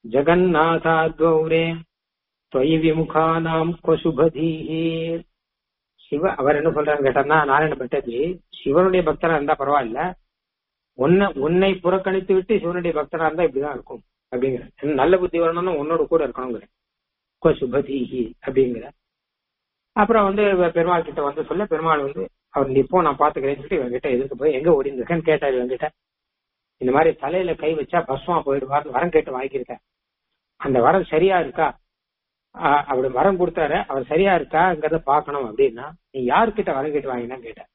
ஜெகநாதாத்வௌரே தொய் விமுகானாம் கொசுபதீஹி சிவ அவர் என்ன சொல்றாரு கேட்டார்னா நாராயண பட்டதி சிவனுடைய பக்தரா இருந்தா பரவாயில்ல உன்னை உன்னை புறக்கணித்து விட்டு சிவனுடைய பக்தரா இருந்தா இப்படிதான் இருக்கும் அப்படிங்கிற நல்ல புத்தி வரணும்னா உன்னோட கூட இருக்கணுங்கிற கொசுபதீஹி அப்படிங்கிற அப்புறம் வந்து பெருமாள் கிட்ட வந்து சொல்ல பெருமாள் வந்து அவர் நிப்போ நான் பாத்துக்கிறேன்னு சொல்லிட்டு இவங்கிட்ட எதிர்த்து போய் எங்க ஓடி இருக்கேன்னு கேட்டாரு இவங்கிட்ட இந்த மாதிரி தலையில கை வச்சா பஸ்மா போயிடுவார் வரம் கேட்டு வாங்கியிருக்கேன் அந்த வரம் சரியா இருக்கா அப்படி வரம் கொடுத்தாரு அவர் சரியா இருக்காங்கிறத பாக்கணும் அப்படின்னா நீ யாருக்கிட்ட வரம் கேட்டு வாங்கினா கேட்டேன்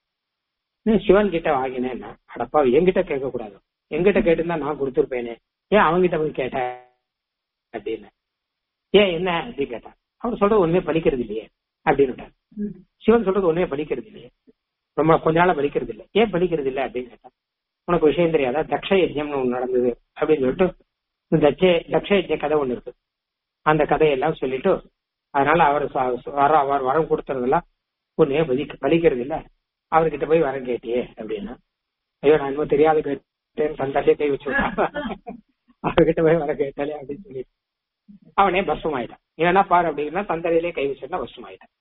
நீ சிவன் கிட்ட வாங்கினேன்னா அடப்பா என்கிட்ட கேட்க கூடாது என்கிட்ட கேட்டிருந்தா நான் கொடுத்துருப்பேனே ஏன் அவங்கிட்ட போய் கேட்ட அப்படின்னு ஏன் என்ன அப்படின்னு கேட்டான் அவர் சொல்றது ஒண்ணுமே பலிக்கிறது இல்லையே அப்படின்னு சிவன் சொல்றது ஒண்ணுமே பலிக்கிறது இல்லையே ரொம்ப கொஞ்ச நாளா பலிக்கிறது இல்லை ஏன் பலிக்கிறது இல்லை அப்படின்னு கேட்டான் உனக்கு விஷயம் தெரியாதா தக்ஷ யஜ்யம்னு ஒண்ணு நடந்தது அப்படின்னு சொல்லிட்டு தட்ச தக்ஷ யஜ்ய கதை ஒண்ணு இருக்கு அந்த கதையெல்லாம் சொல்லிட்டு அதனால அவர் வர அவர் வரம் கொடுத்ததெல்லாம் ஒண்ணே பலிக்க பலிக்கிறது இல்ல அவர்கிட்ட போய் வரம் கேட்டியே அப்படின்னா ஐயோ நான் இன்னும் தெரியாத கேட்டேன் தந்தாலே கை வச்சு அவர்கிட்ட போய் வர கேட்டாலே அப்படின்னு சொல்லிட்டு அவனே பஸ்வம் ஆயிட்டான் ஏன்னா பாரு அப்படின்னா தந்தரையிலே கை வச்சுட்டா பஸ்வம் ஆயிட்டான்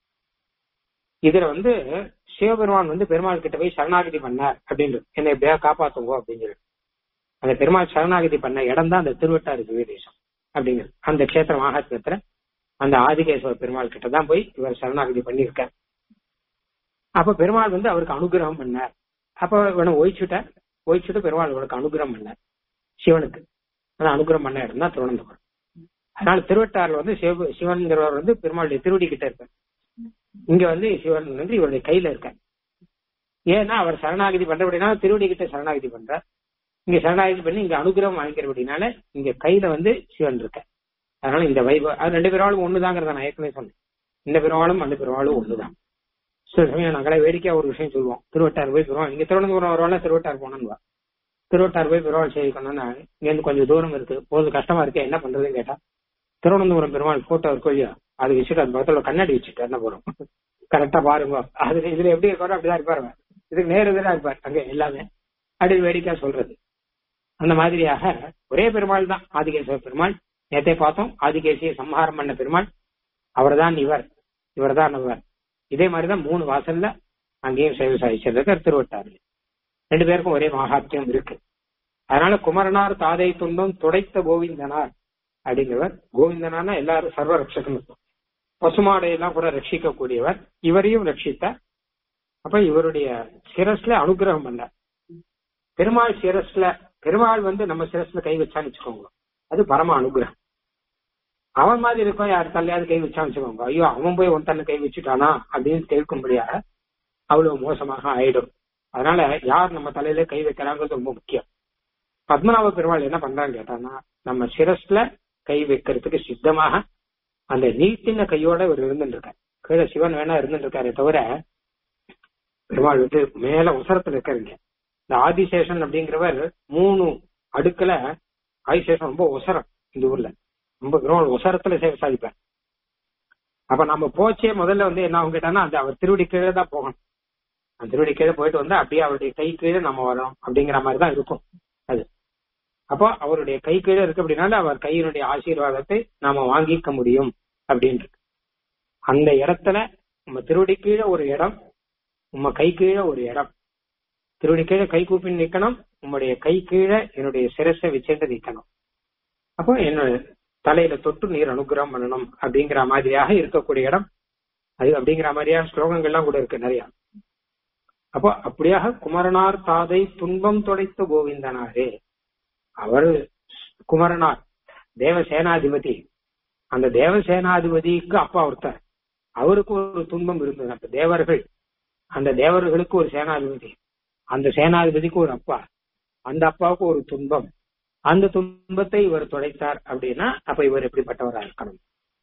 இதுல வந்து சிவபெருமான் வந்து பெருமாள் கிட்ட போய் சரணாகதி பண்ணார் அப்படின்னு என்னை எப்படியா காப்பாத்துங்கோ அப்படின்னு சொல்லி அந்த பெருமாள் சரணாகதி பண்ண இடம் தான் அந்த திருவட்டாறு திவ்யதேசம் அப்படிங்கிறது அந்த கஷேத்திர மகாத்மத்துல அந்த ஆதிகேஸ்வர பெருமாள் கிட்ட தான் போய் இவர் சரணாகதி பண்ணியிருக்கார் அப்ப பெருமாள் வந்து அவருக்கு அனுகிரகம் பண்ணார் அப்ப இவனை ஒழிச்சுட்டார் ஒழிச்சுட்டு பெருமாள் இவனுக்கு அனுகிரகம் பண்ணார் சிவனுக்கு அந்த அனுகிரகம் பண்ண இடம் தான் திருவனந்தபுரம் அதனால திருவட்டாறுல வந்து சிவ சிவன்கிறவர் வந்து பெருமாளுடைய திருவடி கிட்ட இருக்கார் இங்க வந்து சிவன் வந்து இவருடைய கையில இருக்க ஏன்னா அவர் சரணாகதி பண்றபடினால திருவடி கிட்ட சரணாகதி பண்றார் இங்க சரணாகதி பண்ணி இங்க அனுகிரகம் வாங்கிக்கிறபடினால இங்க கையில வந்து சிவன் இருக்க அதனால இந்த வைபவ அது ரெண்டு பெருமாளும் ஒண்ணுதாங்கிறத நான் ஏற்கனவே சொன்னேன் இந்த பெருமாளும் அந்த பெருமாளும் ஒண்ணுதான் சில சமயம் நாங்களே வேடிக்கையா ஒரு விஷயம் சொல்லுவோம் திருவட்டார் போய் பெருமாள் இங்க திருவனந்தபுரம் வருவாள் திருவட்டார் போனோம்னு திருவட்டார் போய் பெருமாள் சேவிக்கணும்னா இங்க இருந்து கொஞ்சம் தூரம் இருக்கு போது கஷ்டமா இருக்கு என்ன பண்றதுன்னு கேட்டா திருவனந்தபுரம் பெருமாள் போட்டோ இருக்கும் இல்லையா அது வச்சுட்டு அது பக்கத்துல கண்ணாடி வச்சுட்டு என்ன போறோம் கரெக்டா பாருங்க அது இதுல எப்படி இருக்காரோ அப்படிதான் இருப்பாரு இதுக்கு நேர் எதிராக இருப்பார் அங்க எல்லாமே அப்படி வேடிக்கை சொல்றது அந்த மாதிரியாக ஒரே பெருமாள் தான் ஆதிகேசவ பெருமாள் நேத்தே பார்த்தோம் ஆதிகேசியை சம்ஹாரம் பண்ண பெருமாள் அவர்தான் இவர் இவர்தான் அவர் இதே மாதிரிதான் மூணு வாசல்ல அங்கேயும் சேவை சாதிச்சிருக்கார் திருவட்டாறு ரெண்டு பேருக்கும் ஒரே மகாத்தியம் இருக்கு அதனால குமரனார் தாதை துன்பம் துடைத்த கோவிந்தனார் அப்படிங்கிறவர் கோவிந்தனார்னா எல்லாரும் சர்வ ரட்சகன் பசுமாடையெல்லாம் கூட ரட்சிக்க கூடியவர் இவரையும் ரட்சித்தார் அப்ப இவருடைய சிரஸ்ல அனுகிரகம் பண்ணார் பெருமாள் சிரஸ்ல பெருமாள் வந்து நம்ம சிரஸ்ல கை வச்சான்னு வச்சுக்கோங்க அது பரம அனுகிரகம் அவன் மாதிரி இருக்கும் யார் தலையாவது கை வச்சான்னு வச்சுக்கோங்க ஐயோ அவன் போய் ஒன் தன்னை கை வச்சுட்டானா அப்படின்னு கேட்கும்படியாக அவ்வளவு மோசமாக ஆயிடும் அதனால யார் நம்ம தலையில கை வைக்கிறாங்கிறது ரொம்ப முக்கியம் பத்மநாப பெருமாள் என்ன பண்றான்னு கேட்டான்னா நம்ம சிரஸ்ல கை வைக்கிறதுக்கு சித்தமாக அந்த நீட்டின கையோட இவர் இருந்துட்டு இருக்காரு கீழே சிவன் வேணா இருந்துட்டு இருக்காரே தவிர பெருமாள் வந்து மேல உசரத்துல இருக்காருங்க இந்த ஆதிசேஷன் அப்படிங்கிறவர் மூணு அடுக்கல ஆதிசேஷன் ரொம்ப உசரம் இந்த ஊர்ல ரொம்ப பெருமாள் உசரத்துல சேவை சாதிப்பார் அப்ப நம்ம போச்சே முதல்ல வந்து என்ன ஆகும் கேட்டான்னா அந்த அவர் திருவடி கீழே தான் போகணும் அந்த திருவடி கீழே போயிட்டு வந்து அப்படியே அவருடைய கை கீழே நம்ம வரணும் அப்படிங்கிற மாதிரி தான் இருக்கும் அது அப்போ அவருடைய கை கீழே இருக்கு அப்படின்னால அவர் கையினுடைய ஆசீர்வாதத்தை நாம வாங்கிக்க முடியும் அப்படின்னு அந்த இடத்துல நம்ம திருவடி கீழே ஒரு இடம் உம்ம கை கீழே ஒரு இடம் திருவடி கீழே கை கூப்பி நிக்கணும் உம்முடைய கை கீழே என்னுடைய சிரசை வச்சுட்டு நிக்கணும் அப்போ என்னோட தலையில தொட்டு நீர் அனுகிரகம் பண்ணணும் அப்படிங்கிற மாதிரியாக இருக்கக்கூடிய இடம் அது அப்படிங்கிற மாதிரியான ஸ்லோகங்கள்லாம் கூட இருக்கு நிறைய அப்போ அப்படியாக குமரனார் தாதை துன்பம் தொடைத்த கோவிந்தனாரே அவர் குமரனார் தேவசேனாதிபதி அந்த தேவசேனாதிபதிக்கு அப்பா ஒருத்தர் அவருக்கு ஒரு துன்பம் இருந்தது அந்த தேவர்கள் அந்த தேவர்களுக்கு ஒரு சேனாதிபதி அந்த சேனாதிபதிக்கு ஒரு அப்பா அந்த அப்பாவுக்கு ஒரு துன்பம் அந்த துன்பத்தை இவர் துடைத்தார் அப்படின்னா அப்ப இவர் எப்படிப்பட்டவரா இருக்கணும்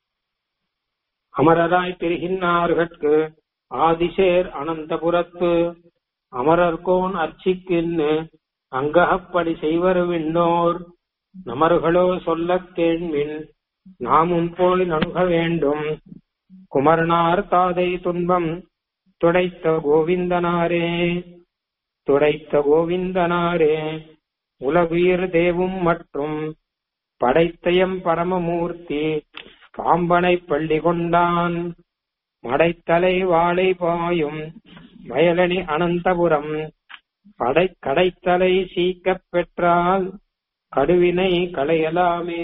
அமரராய் திரிகின்றார்கட்கு ஆதிசேர் அனந்தபுரத்து அமரர்கோன் அர்ச்சிக்கின்னு அங்ககப்படி செய்வர் விண்ணோர் நமர்களோ சொல்ல கேள்வின் நாமும் போய் நணுக வேண்டும் குமரனார் தாதை துன்பம் துடைத்த கோவிந்தனாரே துடைத்த கோவிந்தனாரே உலகுயிர் தேவும் மற்றும் படைத்தயம் பரமமூர்த்தி பாம்பனை பள்ளி கொண்டான் மடைத்தலை வாழை பாயும் வயலணி அனந்தபுரம் படை கடைத்தலை சீக்கப் பெற்றால் கடுவினை களையலாமே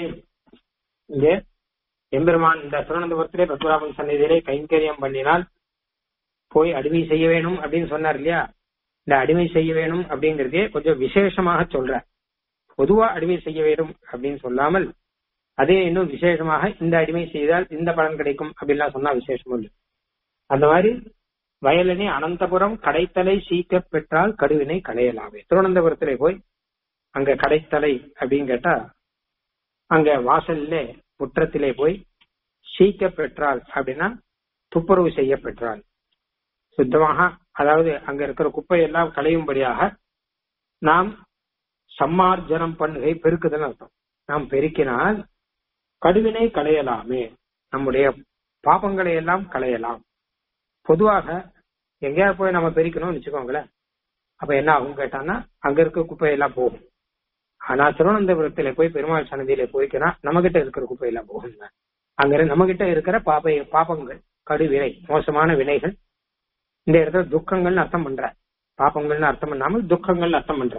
இங்கே எம்பெருமான் இந்த திருவனந்தபுரத்திலே பத்மராமன் சந்நிதியிலே கைங்கரியம் பண்ணினால் போய் அடிமை செய்ய வேணும் அப்படின்னு சொன்னார் இல்லையா இந்த அடிமை செய்ய வேணும் அப்படிங்கறதே கொஞ்சம் விசேஷமாக சொல்ற பொதுவா அடிமை செய்ய வேண்டும் அப்படின்னு சொல்லாமல் அதே இன்னும் விசேஷமாக இந்த அடிமை செய்தால் இந்த பலன் கிடைக்கும் அப்படின்லாம் சொன்னா விசேஷமும் இல்லை அந்த மாதிரி வயலனி அனந்தபுரம் கடைத்தலை சீக்க பெற்றால் கடுவினை களையலாமே திருவனந்தபுரத்திலே போய் அங்க கடைத்தலை அப்படின்னு கேட்டா அங்க வாசல்ல முற்றத்திலே போய் சீக்க பெற்றால் அப்படின்னா துப்புரவு செய்ய பெற்றால் சுத்தமாக அதாவது அங்க இருக்கிற குப்பை எல்லாம் களையும்படியாக நாம் சம்மார்ஜனம் பண்ணுகை பெருக்குதல் அர்த்தம் நாம் பெருக்கினால் கடுவினை களையலாமே நம்முடைய பாபங்களை எல்லாம் களையலாம் பொதுவாக எங்கேயாவது போய் நம்ம பெருக்கணும்னு வச்சுக்கோங்களேன் அப்ப என்ன ஆகும் கேட்டான்னா அங்க இருக்க குப்பையெல்லாம் போகும் ஆனா திருவனந்தபுரத்துல போய் பெருமாள் சன்னதியில போய்க்கினா நம்ம கிட்ட இருக்கிற குப்பையெல்லாம் போகும் அங்க நம்ம கிட்ட இருக்கிற பாப்பை பாப்பங்கள் கடுவினை மோசமான வினைகள் இந்த இடத்துல துக்கங்கள்னு அர்த்தம் பண்ற பாப்பங்கள்னு அர்த்தம் பண்ணாமல் துக்கங்கள்னு அர்த்தம் பண்ற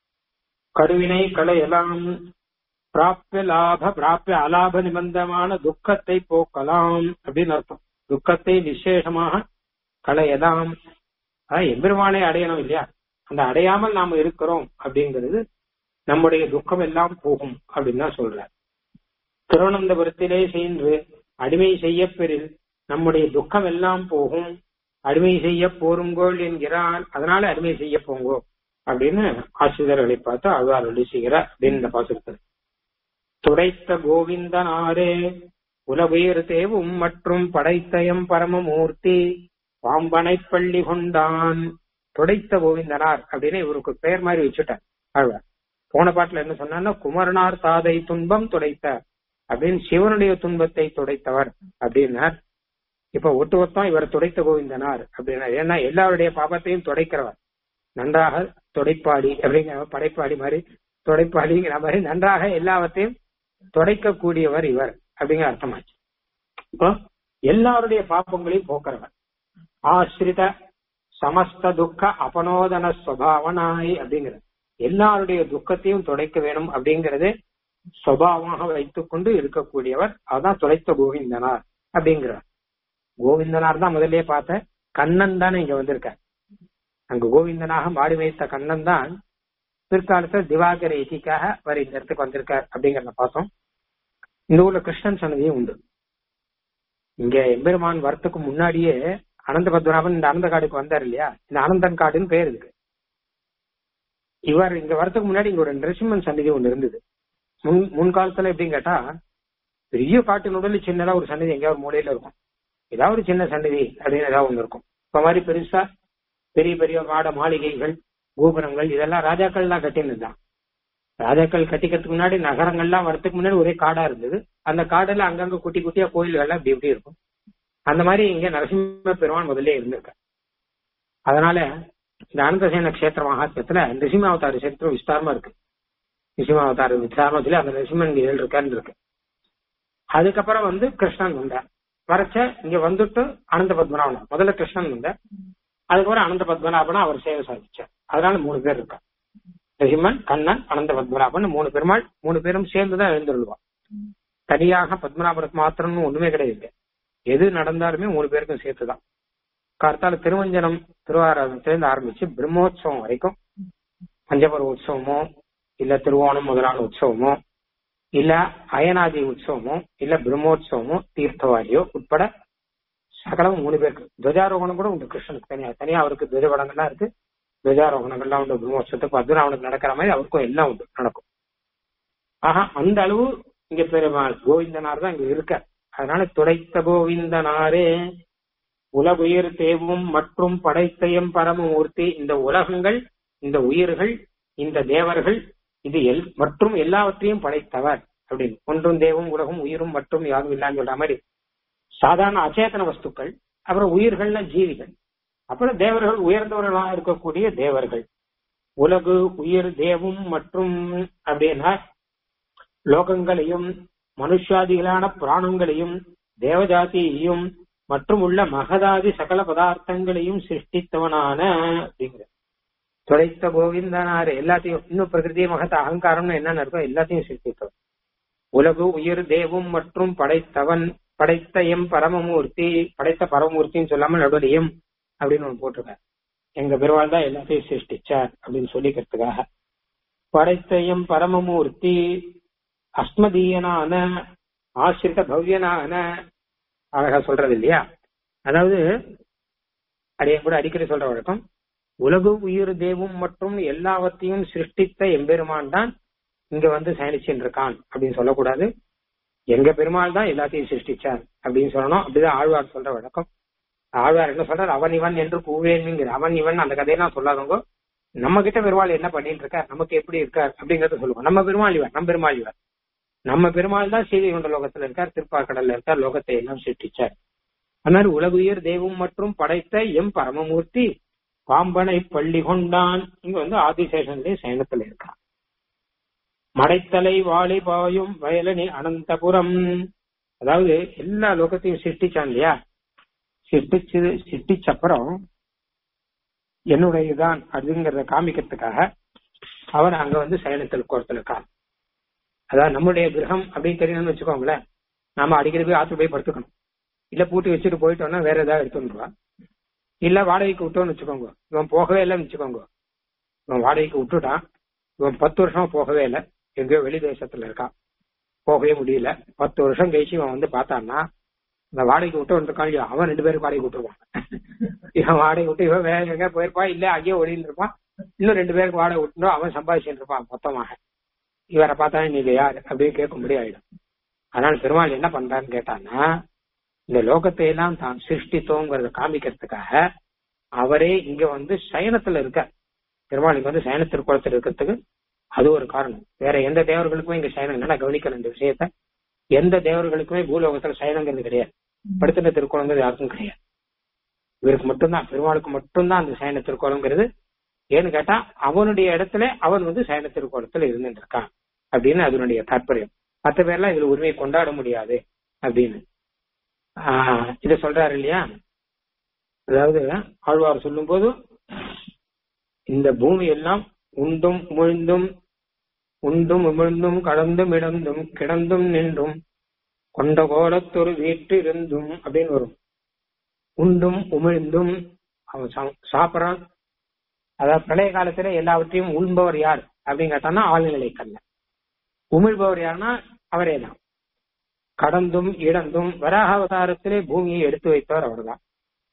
கடுவினை களை எல்லாம் பிராப்பிய லாப பிராப்பிய அலாப நிபந்தமான துக்கத்தை போக்கலாம் அப்படின்னு அர்த்தம் துக்கத்தை விசேஷமாக களையலாம் அதான் எம்பெருமானை அடையணும் இல்லையா அந்த அடையாமல் நாம இருக்கிறோம் அப்படிங்கிறது நம்முடைய துக்கம் எல்லாம் போகும் அப்படின்னு தான் சொல்ற திருவனந்தபுரத்திலே சென்று அடிமை செய்ய பெறில் நம்முடைய துக்கம் எல்லாம் போகும் அடிமை செய்ய போருங்கோள் என்கிறான் அதனால அடிமை செய்ய போங்கோ அப்படின்னு ஆசிரியர்களை பார்த்து அவ்வாறு அருளி செய்கிறார் அப்படின்னு இந்த பாசுரத்தில் துடைத்த கோவிந்தனாரே உலகுயிர் தேவும் மற்றும் படைத்தயம் பரமமூர்த்தி பாம்பனை பள்ளி கொண்டான் துடைத்த கோவிந்தனார் அப்படின்னு இவருக்கு பெயர் மாதிரி வச்சுட்டார் ஆழ்வார் போன பாட்டுல என்ன சொன்னா குமரனார் தாதை துன்பம் துடைத்த அப்படின்னு சிவனுடைய துன்பத்தை துடைத்தவர் அப்படின்னார் இப்ப ஒட்டுமொத்தம் இவர் துடைத்த கோவிந்தனார் அப்படின்னா ஏன்னா எல்லாருடைய பாபத்தையும் துடைக்கிறவர் நன்றாக தொடைப்பாடி அப்படிங்கிற படைப்பாடி மாதிரி தொடைப்பாடிங்கிற மாதிரி நன்றாக எல்லாவற்றையும் தொடைக்கக்கூடியவர் இவர் அப்படிங்கிற அர்த்தமாச்சு இப்போ எல்லாருடைய பாப்பங்களையும் போக்குறவர் ஆசிரித சமஸ்த துக்க அபனோதன சுவாவனாய் அப்படிங்கிறது எல்லாருடைய துக்கத்தையும் துடைக்க வேணும் அப்படிங்கறது சுவாவமாக வைத்துக்கொண்டு இருக்கக்கூடியவர் அதான் துடைத்த கோவிந்தனார் அப்படிங்கிறார் கோவிந்தனார் தான் முதல்லயே பார்த்த கண்ணன் தானே இங்க வந்திருக்கார் அங்க கோவிந்தனாக மாடி வைத்த கண்ணன் தான் பிற்காலத்துல திவாகர இதிக்காக அவர் இந்த இடத்துக்கு வந்திருக்கார் அப்படிங்கறத பார்த்தோம் இந்த ஊர்ல கிருஷ்ணன் சன்னதியும் உண்டு இங்க எம்பெருமான் வரத்துக்கு முன்னாடியே அனந்த பத்மநாபன் இந்த அனந்த காடுக்கு வந்தார் இல்லையா இந்த அனந்தன் காடுன்னு பேர் இருக்கு இவர் இங்க வரதுக்கு முன்னாடி இங்க ஒரு நரசிம்மன் சன்னதி ஒண்ணு இருந்தது முன் முன்காலத்துல எப்படின்னு கேட்டா பெரிய காட்டு நடுவில் சின்னதா ஒரு சன்னதி எங்கேயாவது ஒரு மூலையில இருக்கும் ஏதாவது ஒரு சின்ன சன்னதி அப்படின்னு ஏதாவது ஒண்ணு இருக்கும் இப்ப மாதிரி பெருசா பெரிய பெரிய மாட மாளிகைகள் கோபுரங்கள் இதெல்லாம் ராஜாக்கள் தான் கட்டினதுதான் ராஜாக்கள் கட்டிக்கிறதுக்கு முன்னாடி நகரங்கள்லாம் வரதுக்கு முன்னாடி ஒரே காடா இருந்தது அந்த காடுல அங்கங்க குட்டி குட்டியா கோயில்கள்லாம் இப்படி இப்படி இருக்கும் அந்த மாதிரி இங்க நரசிம்ம பெருமான் முதல்ல இருந்திருக்க அதனால இந்த அனந்தசேன கஷேத்திர மகாத்மத்துல நிருசிம்ம அவதார சரித்திரம் விஸ்தாரமா இருக்கு நிருசிம்ம அவதார விசாரணத்துல அந்த நரசிம்மன் இங்க ஏழு இருக்கான்னு இருக்கு அதுக்கப்புறம் வந்து கிருஷ்ணன் வந்தார் வரச்ச இங்க வந்துட்டு அனந்த பத்மநாபன் முதல்ல கிருஷ்ணன் வந்தார் அதுக்கப்புறம் அனந்த பத்மநாபனா அவர் சேவை சாதிச்சார் அதனால மூணு பேர் இருக்கா நரசிம்மன் கண்ணன் அனந்த பத்மநாபன் மூணு பெருமாள் மூணு பேரும் சேர்ந்துதான் எழுந்துருவான் தனியாக பத்மநாபனுக்கு மாத்திரம்னு ஒண்ணுமே கிடையாது எது நடந்தாலுமே மூணு பேருக்கும் சேர்த்துதான் கார்த்தால திருவஞ்சனம் திருவாரூரத்திலிருந்து ஆரம்பிச்சு பிரம்மோற்சவம் வரைக்கும் பஞ்சபர்வ உற்சவமோ இல்ல திருவோணம் முதலான உற்சவமோ இல்ல அயனாதி உற்சவமோ இல்ல பிரம்மோற்சவமோ தீர்த்தவாரியோ உட்பட சகலம் மூணு பேருக்கு துவஜாரோகணம் கூட உண்டு கிருஷ்ணனுக்கு தனியா தனியா அவருக்கு துவஜபடங்கள்லாம் இருக்கு துவஜாரோகணங்கள்லாம் உண்டு பிரம்மோற்சவத்துக்கு பத்மநாபனுக்கு நடக்கிற மாதிரி அவருக்கும் எல்லாம் உண்டு நடக்கும் ஆஹா அந்த அளவு இங்க பெருமாள் கோவிந்தனார் தான் இங்க இருக்க அதனால துடைத்த கோவிந்தனாரே உலகுயிர் தேவும் மற்றும் படைத்தையும் பரமமூர்த்தி இந்த உலகங்கள் இந்த உயிர்கள் இந்த தேவர்கள் இது எல் மற்றும் எல்லாவற்றையும் படைத்தவர் அப்படின்னு ஒன்றும் தேவும் உலகம் உயிரும் மற்றும் யாரும் இல்லான்னு சொல்ற மாதிரி சாதாரண அச்சேதன வஸ்துக்கள் அப்புறம் உயிர்கள்னா ஜீவிகள் அப்புறம் தேவர்கள் உயர்ந்தவர்களாக இருக்கக்கூடிய தேவர்கள் உலகு உயிர் தேவும் மற்றும் அப்படின்னா லோகங்களையும் மனுஷாதிகளான பிராணங்களையும் தேவஜாதியையும் மற்றும் உள்ள மகதாதி சகல பதார்த்தங்களையும் சிருஷ்டித்தவனான அப்படிங்கிற துடைத்த கோவிந்தனாரு எல்லாத்தையும் இன்னும் பிரகிருதி மகத்த அகங்காரம்னு என்னென்ன இருக்கோ எல்லாத்தையும் சிருஷ்டித்தவன் உலகு உயிர் தேவும் மற்றும் படைத்தவன் படைத்த எம் பரமமூர்த்தி படைத்த பரமமூர்த்தின்னு சொல்லாம நடுவில் எம் அப்படின்னு ஒண்ணு போட்டிருக்காரு எங்க பெருவாள் தான் எல்லாத்தையும் சிருஷ்டிச்சார் அப்படின்னு சொல்லிக்கிறதுக்காக படைத்த எம் பரமமூர்த்தி அஸ்மதீயனான ஆசிரித பவ்யனான அழகா சொல்றது இல்லையா அதாவது அடைய கூட அடிக்கடி சொல்ற வழக்கம் உலகு உயிர் தேவும் மற்றும் எல்லாவற்றையும் சிருஷ்டித்த எம்பெருமான் தான் இங்க வந்து சயனிச்சுட்டு இருக்கான் அப்படின்னு சொல்லக்கூடாது எங்க பெருமாள் தான் எல்லாத்தையும் சிருஷ்டிச்சார் அப்படின்னு சொல்லணும் அப்படிதான் ஆழ்வார் சொல்ற வழக்கம் ஆழ்வார் என்ன சொல்றார் அவன் இவன் என்று கூவேன்ங்கிற அவன் இவன் அந்த கதையெல்லாம் சொல்லாதவங்க நம்ம கிட்ட பெருமாள் என்ன பண்ணிட்டு இருக்கார் நமக்கு எப்படி இருக்கார் அப்படிங்கறத சொல்லுவோம் நம்ம பெருமாள் இவர் நம்ம பெருமாள் இவர் நம்ம பெருமாள் தான் சீதை கொண்ட லோகத்துல இருக்கார் திருப்பாக்கடல்ல இருக்கார் லோகத்தை எல்லாம் சிருஷ்டிச்சார் அதனால உலகுயர் தெய்வம் மற்றும் படைத்த எம் பரமமூர்த்தி பாம்பனை பள்ளி கொண்டான் இங்க வந்து ஆதிசேஷன்லயே சயனத்துல இருக்கான் மடைத்தலை வாழை பாயும் வயலனி அனந்தபுரம் அதாவது எல்லா லோகத்தையும் சிருஷ்டிச்சான் இல்லையா சிருஷ்டிச்சு சிருஷ்டிச்சப்புறம் என்னுடையதான் அப்படிங்கறத காமிக்கிறதுக்காக அவர் அங்க வந்து சயனத்தில் கோரத்தில் இருக்கான் அதாவது நம்முடைய கிரகம் அப்படின்னு தெரியணும்னு வச்சுக்கோங்களேன் நாம அடிக்கடி போய் ஆத்து போய் படுத்துக்கணும் இல்ல பூட்டி வச்சுட்டு போயிட்டோம்னா வேற ஏதாவது எடுத்துருவா இல்ல வாடகைக்கு விட்டோம்னு வச்சுக்கோங்க இவன் போகவே இல்லைன்னு வச்சுக்கோங்க இவன் வாடகைக்கு விட்டுட்டான் இவன் பத்து வருஷமா போகவே இல்லை எங்கேயோ வெளி தேசத்துல இருக்கான் போகவே முடியல பத்து வருஷம் கழிச்சு இவன் வந்து பார்த்தான்னா இந்த வாடகைக்கு விட்டு வந்திருக்கான் இல்லையா அவன் ரெண்டு பேரும் வாடகை விட்டுருவான் இவன் வாடகை விட்டு இவன் வேற எங்க போயிருப்பான் இல்ல அங்கேயே ஒளியில் இருப்பான் இன்னும் ரெண்டு பேருக்கு வாடகை விட்டுரும் அவன் சம்பாதிச்சுட்டு இருப்பான் மொத்தமாக இவரை பார்த்தா நீங்க யார் அப்படின்னு கேட்கும்படி ஆயிடும் அதனால பெருமாள் என்ன பண்றான்னு கேட்டான்னா இந்த லோகத்தை எல்லாம் தான் சிருஷ்டித்தோங்கிறத காமிக்கிறதுக்காக அவரே இங்க வந்து சயனத்துல இருக்க பெருமாள் இங்க வந்து சயன திருக்குளத்தில் இருக்கிறதுக்கு அது ஒரு காரணம் வேற எந்த தேவர்களுக்குமே இங்க சயனம் என்னன்னா கவனிக்கணும் இந்த விஷயத்த எந்த தேவர்களுக்குமே பூலோகத்துல சயனங்கிறது கிடையாது படுத்துட்ட திருக்குளங்கிறது யாருக்கும் கிடையாது இவருக்கு மட்டும்தான் பெருமாளுக்கு மட்டும்தான் அந்த சயன திருக்குளங்கிறது ஏன்னு கேட்டா அவனுடைய இடத்துல அவன் வந்து சயன திருக்கோலத்துல இருந்துட்டு இருக்கான் அப்படின்னு அதனுடைய தாற்பயம் மற்ற பேர்லாம் இதுல உரிமையை கொண்டாட முடியாது அப்படின்னு ஆஹ் இத சொல்றாரு இல்லையா அதாவது ஆழ்வார் சொல்லும் போது இந்த பூமி எல்லாம் உண்டும் உமிழ்ந்தும் உண்டும் உமிழ்ந்தும் கடந்தும் இடந்தும் கிடந்தும் நின்றும் கொண்ட கோலத்தொரு வீட்டு இருந்தும் அப்படின்னு வரும் உண்டும் உமிழ்ந்தும் அவன் சா- சாப்பிடறான் அதாவது பிரளய காலத்துல எல்லாவற்றையும் உண்பவர் யார் அப்படின்னு கேட்டான்னா ஆழ்நிலை கல்ல உமிழ்பவர் யாருன்னா அவரே தான் கடந்தும் இடந்தும் வராக அவதாரத்திலே பூமியை எடுத்து வைத்தவர் அவர்தான்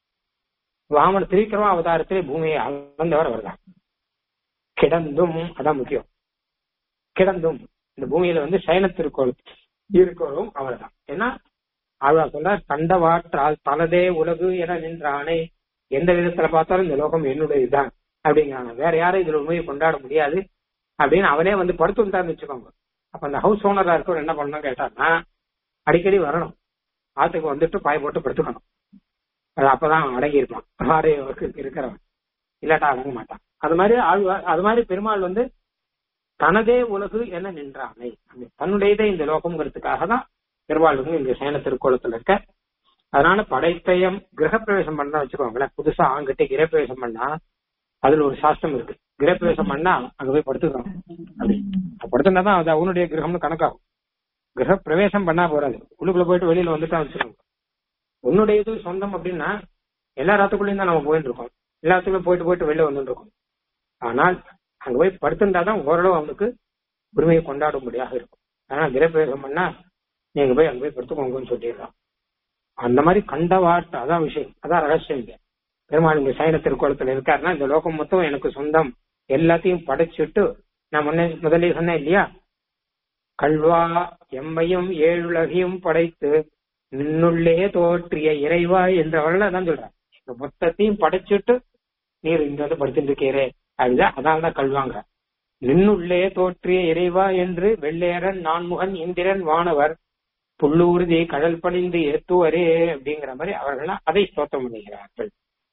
வாமன திரிக்கிரம அவதாரத்திலே பூமியை அளந்தவர் அவர்தான் கிடந்தும் அதான் முக்கியம் கிடந்தும் இந்த பூமியில வந்து சயன திருக்கோள் இருக்கவரும் அவர்தான் ஏன்னா ஆழ்வார் சொல்றார் கண்டவாற்றால் தலதே உலகு என நின்றானே எந்த விதத்துல பார்த்தாலும் இந்த லோகம் என்னுடையதுதான் அப்படிங்கிறாங்க வேற யாரும் இதுல உண்மையை கொண்டாட முடியாது அப்படின்னு அவனே வந்து படுத்துட்டான்னு வச்சுக்கோங்க அப்ப அந்த ஹவுஸ் ஓனரா இருக்கவர் என்ன பண்ணணும் கேட்டான்னா அடிக்கடி வரணும் ஆத்துக்கு வந்துட்டு பாய் போட்டு படுத்துக்கணும் அது அப்பதான் அடங்கி இருப்பான் வாடகை இருக்கிறவன் இல்லாட்டா அடங்க மாட்டான் அது மாதிரி ஆழ்வார் அது மாதிரி பெருமாள் வந்து தனதே உலகு என நின்றானை தன்னுடையதே இந்த லோகம்ங்கிறதுக்காக தான் பெருமாள் வந்து இந்த சேன திருக்கோலத்துல இருக்க அதனால படைத்தயம் கிரகப்பிரவேசம் பண்ணா வச்சுக்கோங்களேன் புதுசா ஆங்கிட்ட கிரகப்பிரவேசம் பண்ணா அதுல ஒரு சாஸ்திரம் இருக்கு கிரகப்பிரவேசம் பண்ணா அங்க போய் படுத்துக்கிறோம் அப்படி படுத்துனா தான் அது அவனுடைய கிரகம்னு கணக்காகும் கிரக பிரவேசம் பண்ணா போறாது உள்ளுக்குள்ள போயிட்டு வெளியில வந்துட்டா வச்சுக்கோங்க உன்னுடைய இது சொந்தம் அப்படின்னா எல்லா ராத்துக்குள்ளயும் தான் நம்ம போயிட்டு இருக்கோம் எல்லாத்துக்குள்ள போயிட்டு போயிட்டு வெளில வந்துட்டு இருக்கோம் ஆனால் அங்க போய் படுத்திருந்தாதான் ஓரளவு அவனுக்கு உரிமையை கொண்டாடும்படியாக இருக்கும் ஆனா கிரகப்பிரவேசம் பண்ணா நீங்க போய் அங்க போய் படுத்துக்கோங்கன்னு சொல்லிடுறான் அந்த மாதிரி கண்டவாட்டு அதான் விஷயம் அதான் ரகசியம் இங்க பெருமாள் இங்க சைன திருக்கோலத்துல இருக்காருன்னா இந்த லோகம் மொத்தம் எனக்கு சொந்தம் எல்லாத்தையும் படைச்சிட்டு நான் முன்னே முதலே சொன்னேன் இல்லையா கல்வா எம்மையும் ஏழுலகையும் படைத்து நின்னுள்ளே தோற்றிய இறைவா என்றவர்கள் தான் சொல்றான் இந்த மொத்தத்தையும் படைச்சிட்டு நீர் இங்க வந்து படுத்துட்டு இருக்கீரே அதுதான் அதனால தான் கல்வாங்க நின்னுள்ளே தோற்றிய இறைவா என்று வெள்ளையரன் நான்முகன் இந்திரன் வானவர் புல்லூர்தி கடல் பணிந்து ஏத்துவரே அப்படிங்கிற மாதிரி அவர்கள் அதை ஸ்தோத்திரம் பண்ணுகிறார்கள்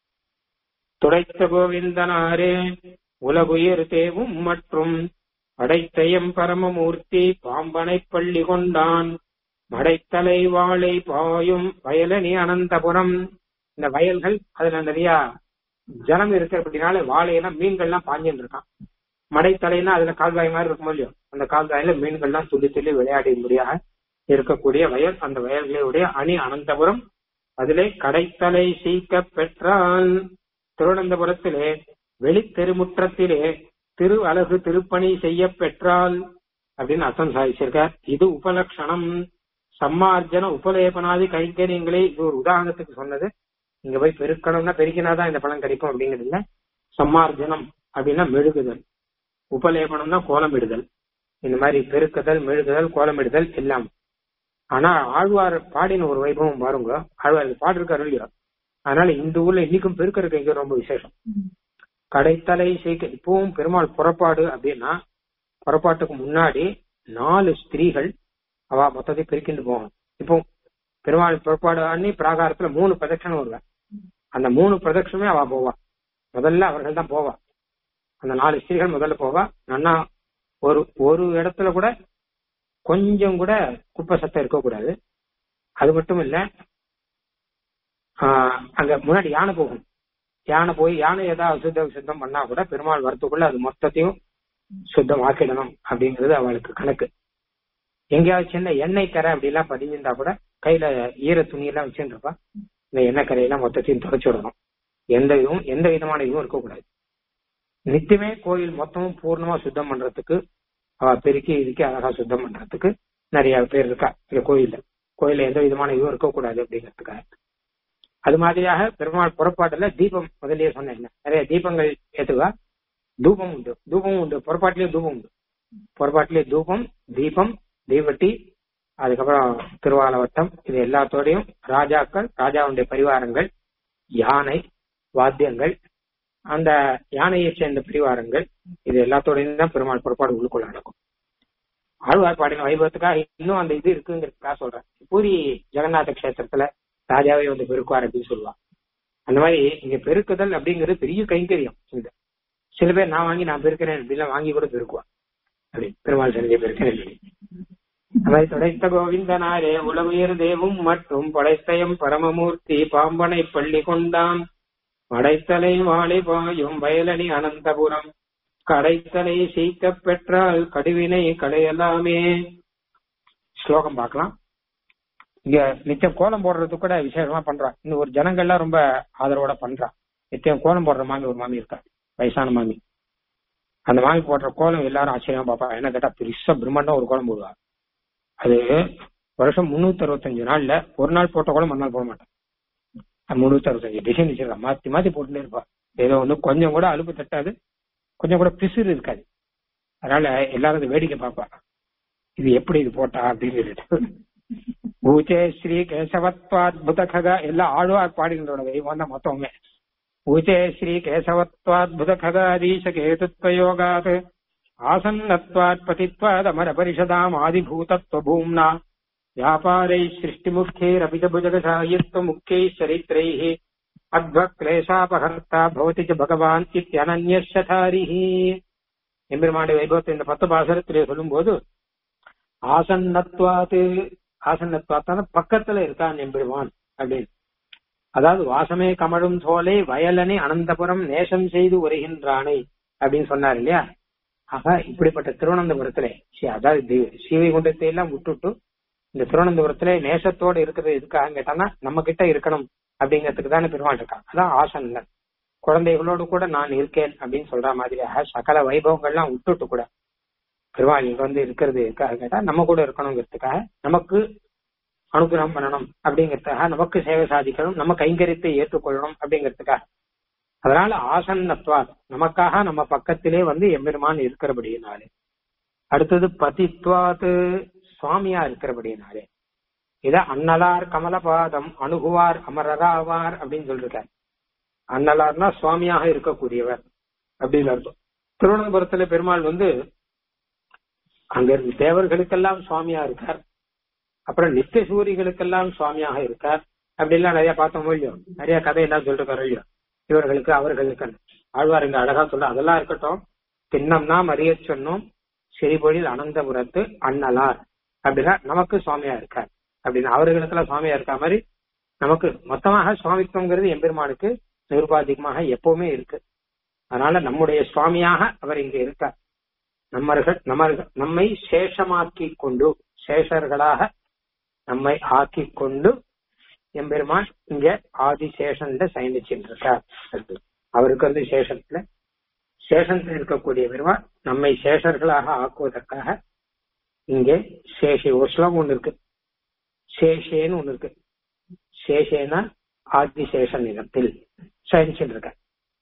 துடைத்த கோவிந்தனாரே உலகுயிர் தேவும் மற்றும் படைத்தயம் பரமமூர்த்தி பாம்பனை பள்ளி கொண்டான் மடைத்தலை வாழை பாயும் வயலனி அனந்தபுரம் இந்த வயல்கள் அதுல நிறைய ஜலம் இருக்கிறபடினால வாழையெல்லாம் மீன்கள்லாம் பாஞ்சுட்டு இருக்கான் மடைத்தலைன்னா அதுல கால்வாய் மாதிரி இருக்கும் இல்லையோ அந்த கால்வாயில மீன்கள்லாம் துள்ளி துள்ளி விளையாடும்படியாக இருக்கக்கூடிய வயல் அந்த வயல்களுடைய அணி அனந்தபுரம் அதிலே கடைத்தலை சீக்க பெற்றான் திருவனந்தபுரத்திலே வெளித்தெருமுற்றத்திலே திரு அழகு திருப்பணி செய்ய பெற்றால் அப்படின்னு அர்த்தம் சாதிச்சிருக்கார் இது உபலட்சணம் சம்மார்ஜன உபலேபனாதி கைங்கரியங்களே இது ஒரு உதாரணத்துக்கு சொன்னது இங்க போய் பெருக்கணும்னா பெருக்கினாதான் இந்த பலன் கிடைக்கும் அப்படிங்கிறது இல்ல சம்மார்ஜனம் அப்படின்னா மெழுகுதல் உபலேபனம்னா கோலமிடுதல் இந்த மாதிரி பெருக்குதல் மெழுகுதல் கோலமிடுதல் எல்லாம் ஆனா ஆழ்வார் பாடின ஒரு வைபவம் பாருங்க ஆழ்வார் பாடிருக்காரு இல்லையா அதனால இந்த ஊர்ல இன்னைக்கும் பெருக்கிற கைங்க ரொம்ப விசேஷம் கடைத்தலை சீக்க இப்பவும் பெருமாள் புறப்பாடு அப்படின்னா புறப்பாட்டுக்கு முன்னாடி நாலு ஸ்திரீகள் அவ மொத்தத்தை பெருக்கிட்டு போவாங்க இப்போ பெருமாள் புறப்பாடு அன்னி பிராகாரத்துல மூணு பிரதட்சணம் வருவேன் அந்த மூணு பிரதட்சணமே அவ போவா முதல்ல அவர்கள் தான் போவா அந்த நாலு ஸ்திரீகள் முதல்ல போவா நன்னா ஒரு ஒரு இடத்துல கூட கொஞ்சம் கூட குப்பை சத்தம் இருக்கக்கூடாது அது மட்டும் இல்ல ஆஹ் அங்க முன்னாடி யானை போகும் யானை போய் யானை ஏதாவது அசுத்த சுத்தம் பண்ணா கூட பெருமாள் வரத்துக்குள்ள அது மொத்தத்தையும் சுத்தம் ஆக்கிடணும் அப்படிங்கிறது அவளுக்கு கணக்கு எங்கேயாவது சின்ன எண்ணெய் கரை அப்படிலாம் பதிஞ்சிருந்தா கூட கையில ஈர துணியெல்லாம் வச்சுட்டு இருப்பா இந்த எண்ணெய் கரையெல்லாம் மொத்தத்தையும் தொடச்சு விடணும் எந்த இதுவும் எந்த விதமான இதுவும் இருக்கக்கூடாது நித்தியமே கோயில் மொத்தமும் பூர்ணமா சுத்தம் பண்றதுக்கு அவ பெருக்கி இதுக்கி அழகா சுத்தம் பண்றதுக்கு நிறைய பேர் இருக்கா இந்த கோயில்ல கோயில்ல எந்த விதமான இதுவும் இருக்கக்கூடாது அப்படிங்கிறதுக்காக அது மாதிரியாக பெருமாள் புறப்பாட்டுல தீபம் முதல்லயே சொன்னேன் நிறைய தீபங்கள் ஏத்துவா தூபம் உண்டு தூபம் உண்டு புறப்பாட்டிலேயே தூபம் உண்டு புறப்பாட்டிலேயே தூபம் தீபம் தீவட்டி அதுக்கப்புறம் திருவாலவட்டம் இது எல்லாத்தோடையும் ராஜாக்கள் ராஜாவுடைய பரிவாரங்கள் யானை வாத்தியங்கள் அந்த யானையை சேர்ந்த பரிவாரங்கள் இது எல்லாத்தோடையும் தான் பெருமாள் புறப்பாடு உள்ளுக்குள்ள நடக்கும் ஆழ்வார் பாடின வைபவத்துக்காக இன்னும் அந்த இது இருக்குங்கிறதுக்காக சொல்றேன் பூரி ஜெகநாத கஷேத்திரத்துல ராஜாவே வந்து பெருக்குவார் அப்படின்னு சொல்லுவாங்க அந்த மாதிரி இங்க பெருக்குதல் அப்படிங்கிறது பெரிய கைங்கரியம் இந்த சில பேர் நான் வாங்கி நான் பெருக்கிறேன் அப்படிலாம் வாங்கி கூட பெருக்குவான் அப்படி பெருமாள் சன்னதியை பெருக்கிறேன் அப்படி. அவை துடைத்த கோவிந்தனாரே உலகுயர் தேவும் மற்றும் படைத்தயம் பரமமூர்த்தி பாம்பனை பள்ளி கொண்டான் மடைத்தலை வாழை பாயும் வயலணி அனந்தபுரம் கடைத்தலை சீக்கப் பெற்றால் கடுவினை களையலாமே ஸ்லோகம் பார்க்கலாம் இங்க நித்தியம் கோலம் போடுறது கூட விசேஷமா பண்றா இந்த ஒரு ஜனங்கள்லாம் ரொம்ப ஆதரவோட பண்றா நித்தியம் கோலம் போடுற மாமி ஒரு மாமி இருக்கா வயசான மாமி அந்த மாமி போடுற கோலம் எல்லாரும் ஆச்சரியமா பாப்பா என்ன கேட்டா பெருசா பிரம்மாண்டம் ஒரு கோலம் போடுவா அது வருஷம் முன்னூத்தி அறுபத்தஞ்சு நாள்ல ஒரு நாள் போட்ட கோலம் மறுநாள் போட மாட்டேன் முன்னூத்தி அறுபத்தஞ்சு டிசைன் வச்சிருக்கா மாத்தி மாத்தி போட்டுட்டே இருப்பா ஏதோ வந்து கொஞ்சம் கூட அலுப்பு தட்டாது கொஞ்சம் கூட பிசுறு இருக்காது அதனால எல்லாரும் அதை வேடிக்கை பார்ப்பா இது எப்படி இது போட்டா அப்படின்னு சொல்லிட்டு ஊச்சே ஸ்ரீ கேசவத்வாத்புத கக எல்லாம் ஆழ்வார் பாடுகின்றோட தெய்வம் தான் மொத்தமே ஊச்சே ஸ்ரீ கேசவத்வாத்புத ககாதீச கேதுத்வயோகாத் ஆசன்னத்வாத் பதித்வாத் அமர பரிஷதாம் ஆதிபூதத்வ பூம்னா व्यापारै सृष्टिमुख्यैरपितभुजगसायित्वमुख्यैः चरित्रैः அத்வக்லேசாபகர்த்தா பவதி ச பகவான் இத்தியனன்யஷதாரிஹி எம்பெருமானுடைய வைபவத்தை இந்த பத்து பாசரத்திலே சொல்லும்போது ஆசன்னத்வாத்து ஆசன்னத்வாத்தான பக்கத்துல இருக்கான் எம்பெருமான் அப்படின்னு அதாவது வாசமே கமழும் சோலை வயலனை அனந்தபுரம் நேசம் செய்து உரைகின்றானை அப்படின்னு சொன்னார் இல்லையா ஆக இப்படிப்பட்ட திருவனந்தபுரத்திலே சி- அதாவது தி- ஸ்ரீவைகுண்டத்தை எல்லாம் விட்டுட்டு இந்த திருவனந்தபுரத்துல நேசத்தோட இருக்கிறது எதுக்காக கேட்டானா நம்ம கிட்ட இருக்கணும் அப்படிங்கிறதுக்கு தானே பெருமாள் இருக்கான் அதான் ஆசன்னர் குழந்தைகளோடு கூட நான் இருக்கேன் அப்படின்னு சொல்ற மாதிரியாக சகல வைபவங்கள்லாம் விட்டுட்டு கூட பெருமாள் இங்க வந்து இருக்கிறது எதுக்காக கேட்டா நம்ம கூட இருக்கணுங்கிறதுக்காக நமக்கு அனுகிரகம் பண்ணணும் அப்படிங்கிறதுக்காக நமக்கு சேவை சாதிக்கணும் நம்ம கைங்கரியத்தை ஏற்றுக்கொள்ளணும் அப்படிங்கிறதுக்காக அதனால ஆசன்னத்வா நமக்காக நம்ம பக்கத்திலே வந்து எம்பெருமான் இருக்கிறபடியினாலே அடுத்தது பதித்வாத்து சுவாமியா இருக்கிறபடியினாலே இத அன்னலார் கமலபாதம் அணுகுவார் அமரராவார் அப்படின்னு சொல்லிருக்கார் அன்னலார்னா சுவாமியாக இருக்கக்கூடியவர் அப்படின்னு அர்த்தம் திருவனந்தபுரத்துல பெருமாள் வந்து அங்க இருக்க தேவர்களுக்கெல்லாம் சுவாமியா இருக்கார் அப்புறம் நித்திய சூரிகளுக்கெல்லாம் சுவாமியாக இருக்கார் அப்படிலாம் நிறைய பார்த்தோம் இல்லையோ நிறைய கதையெல்லாம் சொல்லிருக்காரு இல்லையோ இவர்களுக்கு அவர்களுக்கு ஆழ்வார் இங்க அழகா சொல்ல அதெல்லாம் இருக்கட்டும் திண்ணம் நாம் அறிய சொன்னோம் சிறிபொழில் அனந்தபுரத்து அண்ணலார் அப்படின்னா நமக்கு சுவாமியா இருக்கார் அப்படின்னு அவர்களுக்கெல்லாம் சுவாமியா இருக்க மாதிரி நமக்கு மொத்தமாக சுவாமித்துவங்கிறது எம்பெருமானுக்கு நிருபாதிகமாக எப்பவுமே இருக்கு அதனால நம்முடைய சுவாமியாக அவர் இங்க இருக்கார் நம்மர்கள் நம்மர்கள் நம்மை சேஷமாக்கி கொண்டு சேஷர்களாக நம்மை ஆக்கி கொண்டு எம்பெருமான் இங்க ஆதிசேஷன் சயனிச்சுட்டு இருக்கார் அவருக்கு வந்து சேஷத்துல சேஷத்துல இருக்கக்கூடிய பெருமாள் நம்மை சேஷர்களாக ஆக்குவதற்காக இங்கே சேஷி ஒரு ஸ்லோகம் ஒண்ணு இருக்கு சேஷேன்னு ஒண்ணு இருக்கு சேஷேனா ஆதிசேஷன் இடத்தில் சயனிச்சுட்டு இருக்க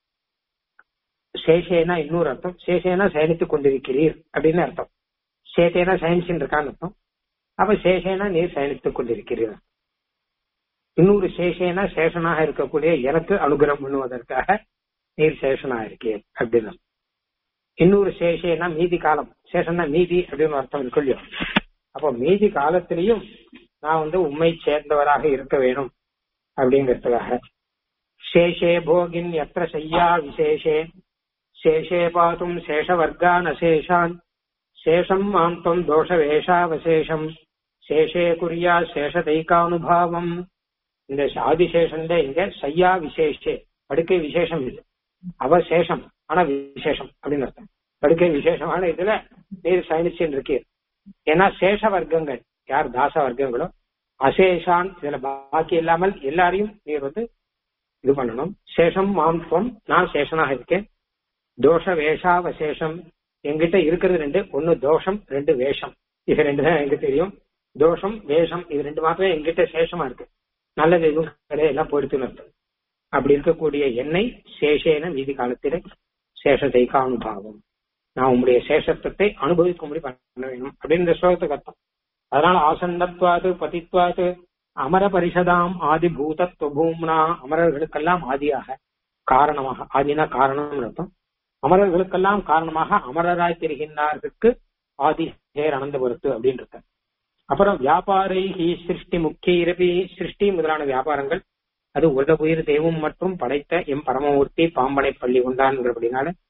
சேஷேனா இன்னொரு அர்த்தம் சேஷேனா சயனித்துக் கொண்டிருக்கிறீர் அப்படின்னு அர்த்தம் சேத்தேனா சயனிச்சுட்டு இருக்கான்னு அர்த்தம் அப்ப சேஷேனா நீர் சயனித்துக் கொண்டிருக்கிறீர் இன்னொரு சேஷேனா சேஷனாக இருக்கக்கூடிய எனக்கு அனுகிரகம் பண்ணுவதற்காக நீர் சேஷனா இருக்கீர் அப்படின்னு இன்னொரு சேஷேனா மீதி காலம் சேஷன்னா மீதி அப்படின்னு அர்த்தம் இருக்கு இல்லையோ அப்போ மீதி காலத்திலையும் நான் வந்து உண்மை சேர்ந்தவராக இருக்க வேணும் அப்படிங்கிறதுக்காக சேஷே போகின் எத்திர செய்யா விசேஷே சேஷே பாத்தும் சேஷவர்கான் அசேஷான் சேஷம் மாந்தம் தோஷ வேஷாவசேஷம் சேஷே குறியா சேஷதைக்கானுபாவம் இந்த ஆதிசேஷன்ல இங்க சையா விசேஷே படுக்கை விசேஷம் இது அவசேஷம் ஆனா விசேஷம் அப்படின்னு அர்த்தம் படுக்கை விசேஷமான இதுல நீர் சயனிச்சுன்னு இருக்கீர் ஏன்னா சேஷ வர்க்கங்கள் யார் தாச வர்க்கங்களோ அசேஷான் இதுல பாக்கி இல்லாமல் எல்லாரையும் நீர் வந்து இது பண்ணணும் சேஷம் மாம்சம் நான் சேஷனாக இருக்கேன் தோஷ வேஷாவசேஷம் என்கிட்ட இருக்கிறது ரெண்டு ஒன்னு தோஷம் ரெண்டு வேஷம் இது ரெண்டு தான் எனக்கு தெரியும் தோஷம் வேஷம் இது ரெண்டு மாத்திரம் என்கிட்ட சேஷமா இருக்கு நல்லது எதுவும் கிடையாது எல்லாம் போயிடுத்துன்னு அர்த்தம் அப்படி இருக்கக்கூடிய என்னை சேஷேன வீதி காலத்திலே சேஷ தைக்கானுபாவம் நான் உங்களுடைய சேஷத்துவத்தை அனுபவிக்கும்படி பண்ண வேணும் அப்படின்னு இந்த ஸ்லோகத்துக்கு அர்த்தம் அதனால ஆசன்னத்வாது பதித்வாது அமர பரிஷதாம் ஆதி பூதத்துவ பூம்னா அமரர்களுக்கெல்லாம் ஆதியாக காரணமாக ஆதினா காரணம் அர்த்தம் அமரர்களுக்கெல்லாம் காரணமாக அமரராய் தெரிகின்றார்களுக்கு ஆதி ஹேர் அனந்தபுரத்து அப்படின்னு இருக்க அப்புறம் வியாபாரை சிருஷ்டி முக்கிய இரபி சிருஷ்டி முதலான வியாபாரங்கள் அது உலக உயிர் தெய்வம் மற்றும் படைத்த எம் பரமமூர்த்தி பாம்பனை பள்ளி கொண்டான்ங்கிறபடினால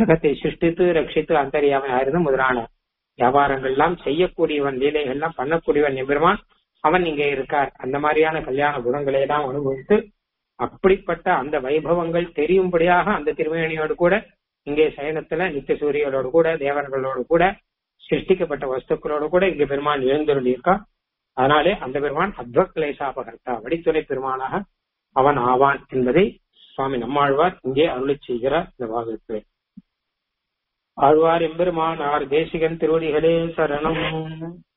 ஜகத்தை சிருஷ்டித்து ரட்சித்து அந்தரியாமை ஆயிருந்து முதலான வியாபாரங்கள் எல்லாம் செய்யக்கூடியவன் லீலைகள் எல்லாம் பண்ணக்கூடியவன் எம்பெருமான் அவன் இங்கே இருக்கார் அந்த மாதிரியான கல்யாண குணங்களை எல்லாம் அனுபவித்து அப்படிப்பட்ட அந்த வைபவங்கள் தெரியும்படியாக அந்த திருமேனியோடு கூட இங்கே சயனத்துல நித்திய சூரியனோடு கூட தேவர்களோடு கூட சிருஷ்டிக்கப்பட்ட வஸ்துக்களோடு கூட இங்க பெருமான் எழுந்தருளி இருக்கான் அதனாலே அந்த பெருமான் அத்வக்லேசாபகர்த்தா வடித்துறை பெருமானாக அவன் ஆவான் என்பதை சுவாமி நம்மாழ்வார் இங்கே அருளி செய்கிறார் இந்த பாகத்தில் ஆழ்வார் எம்பெருமான் ஆர் தேசிகன் திருவடிகளே சரணம்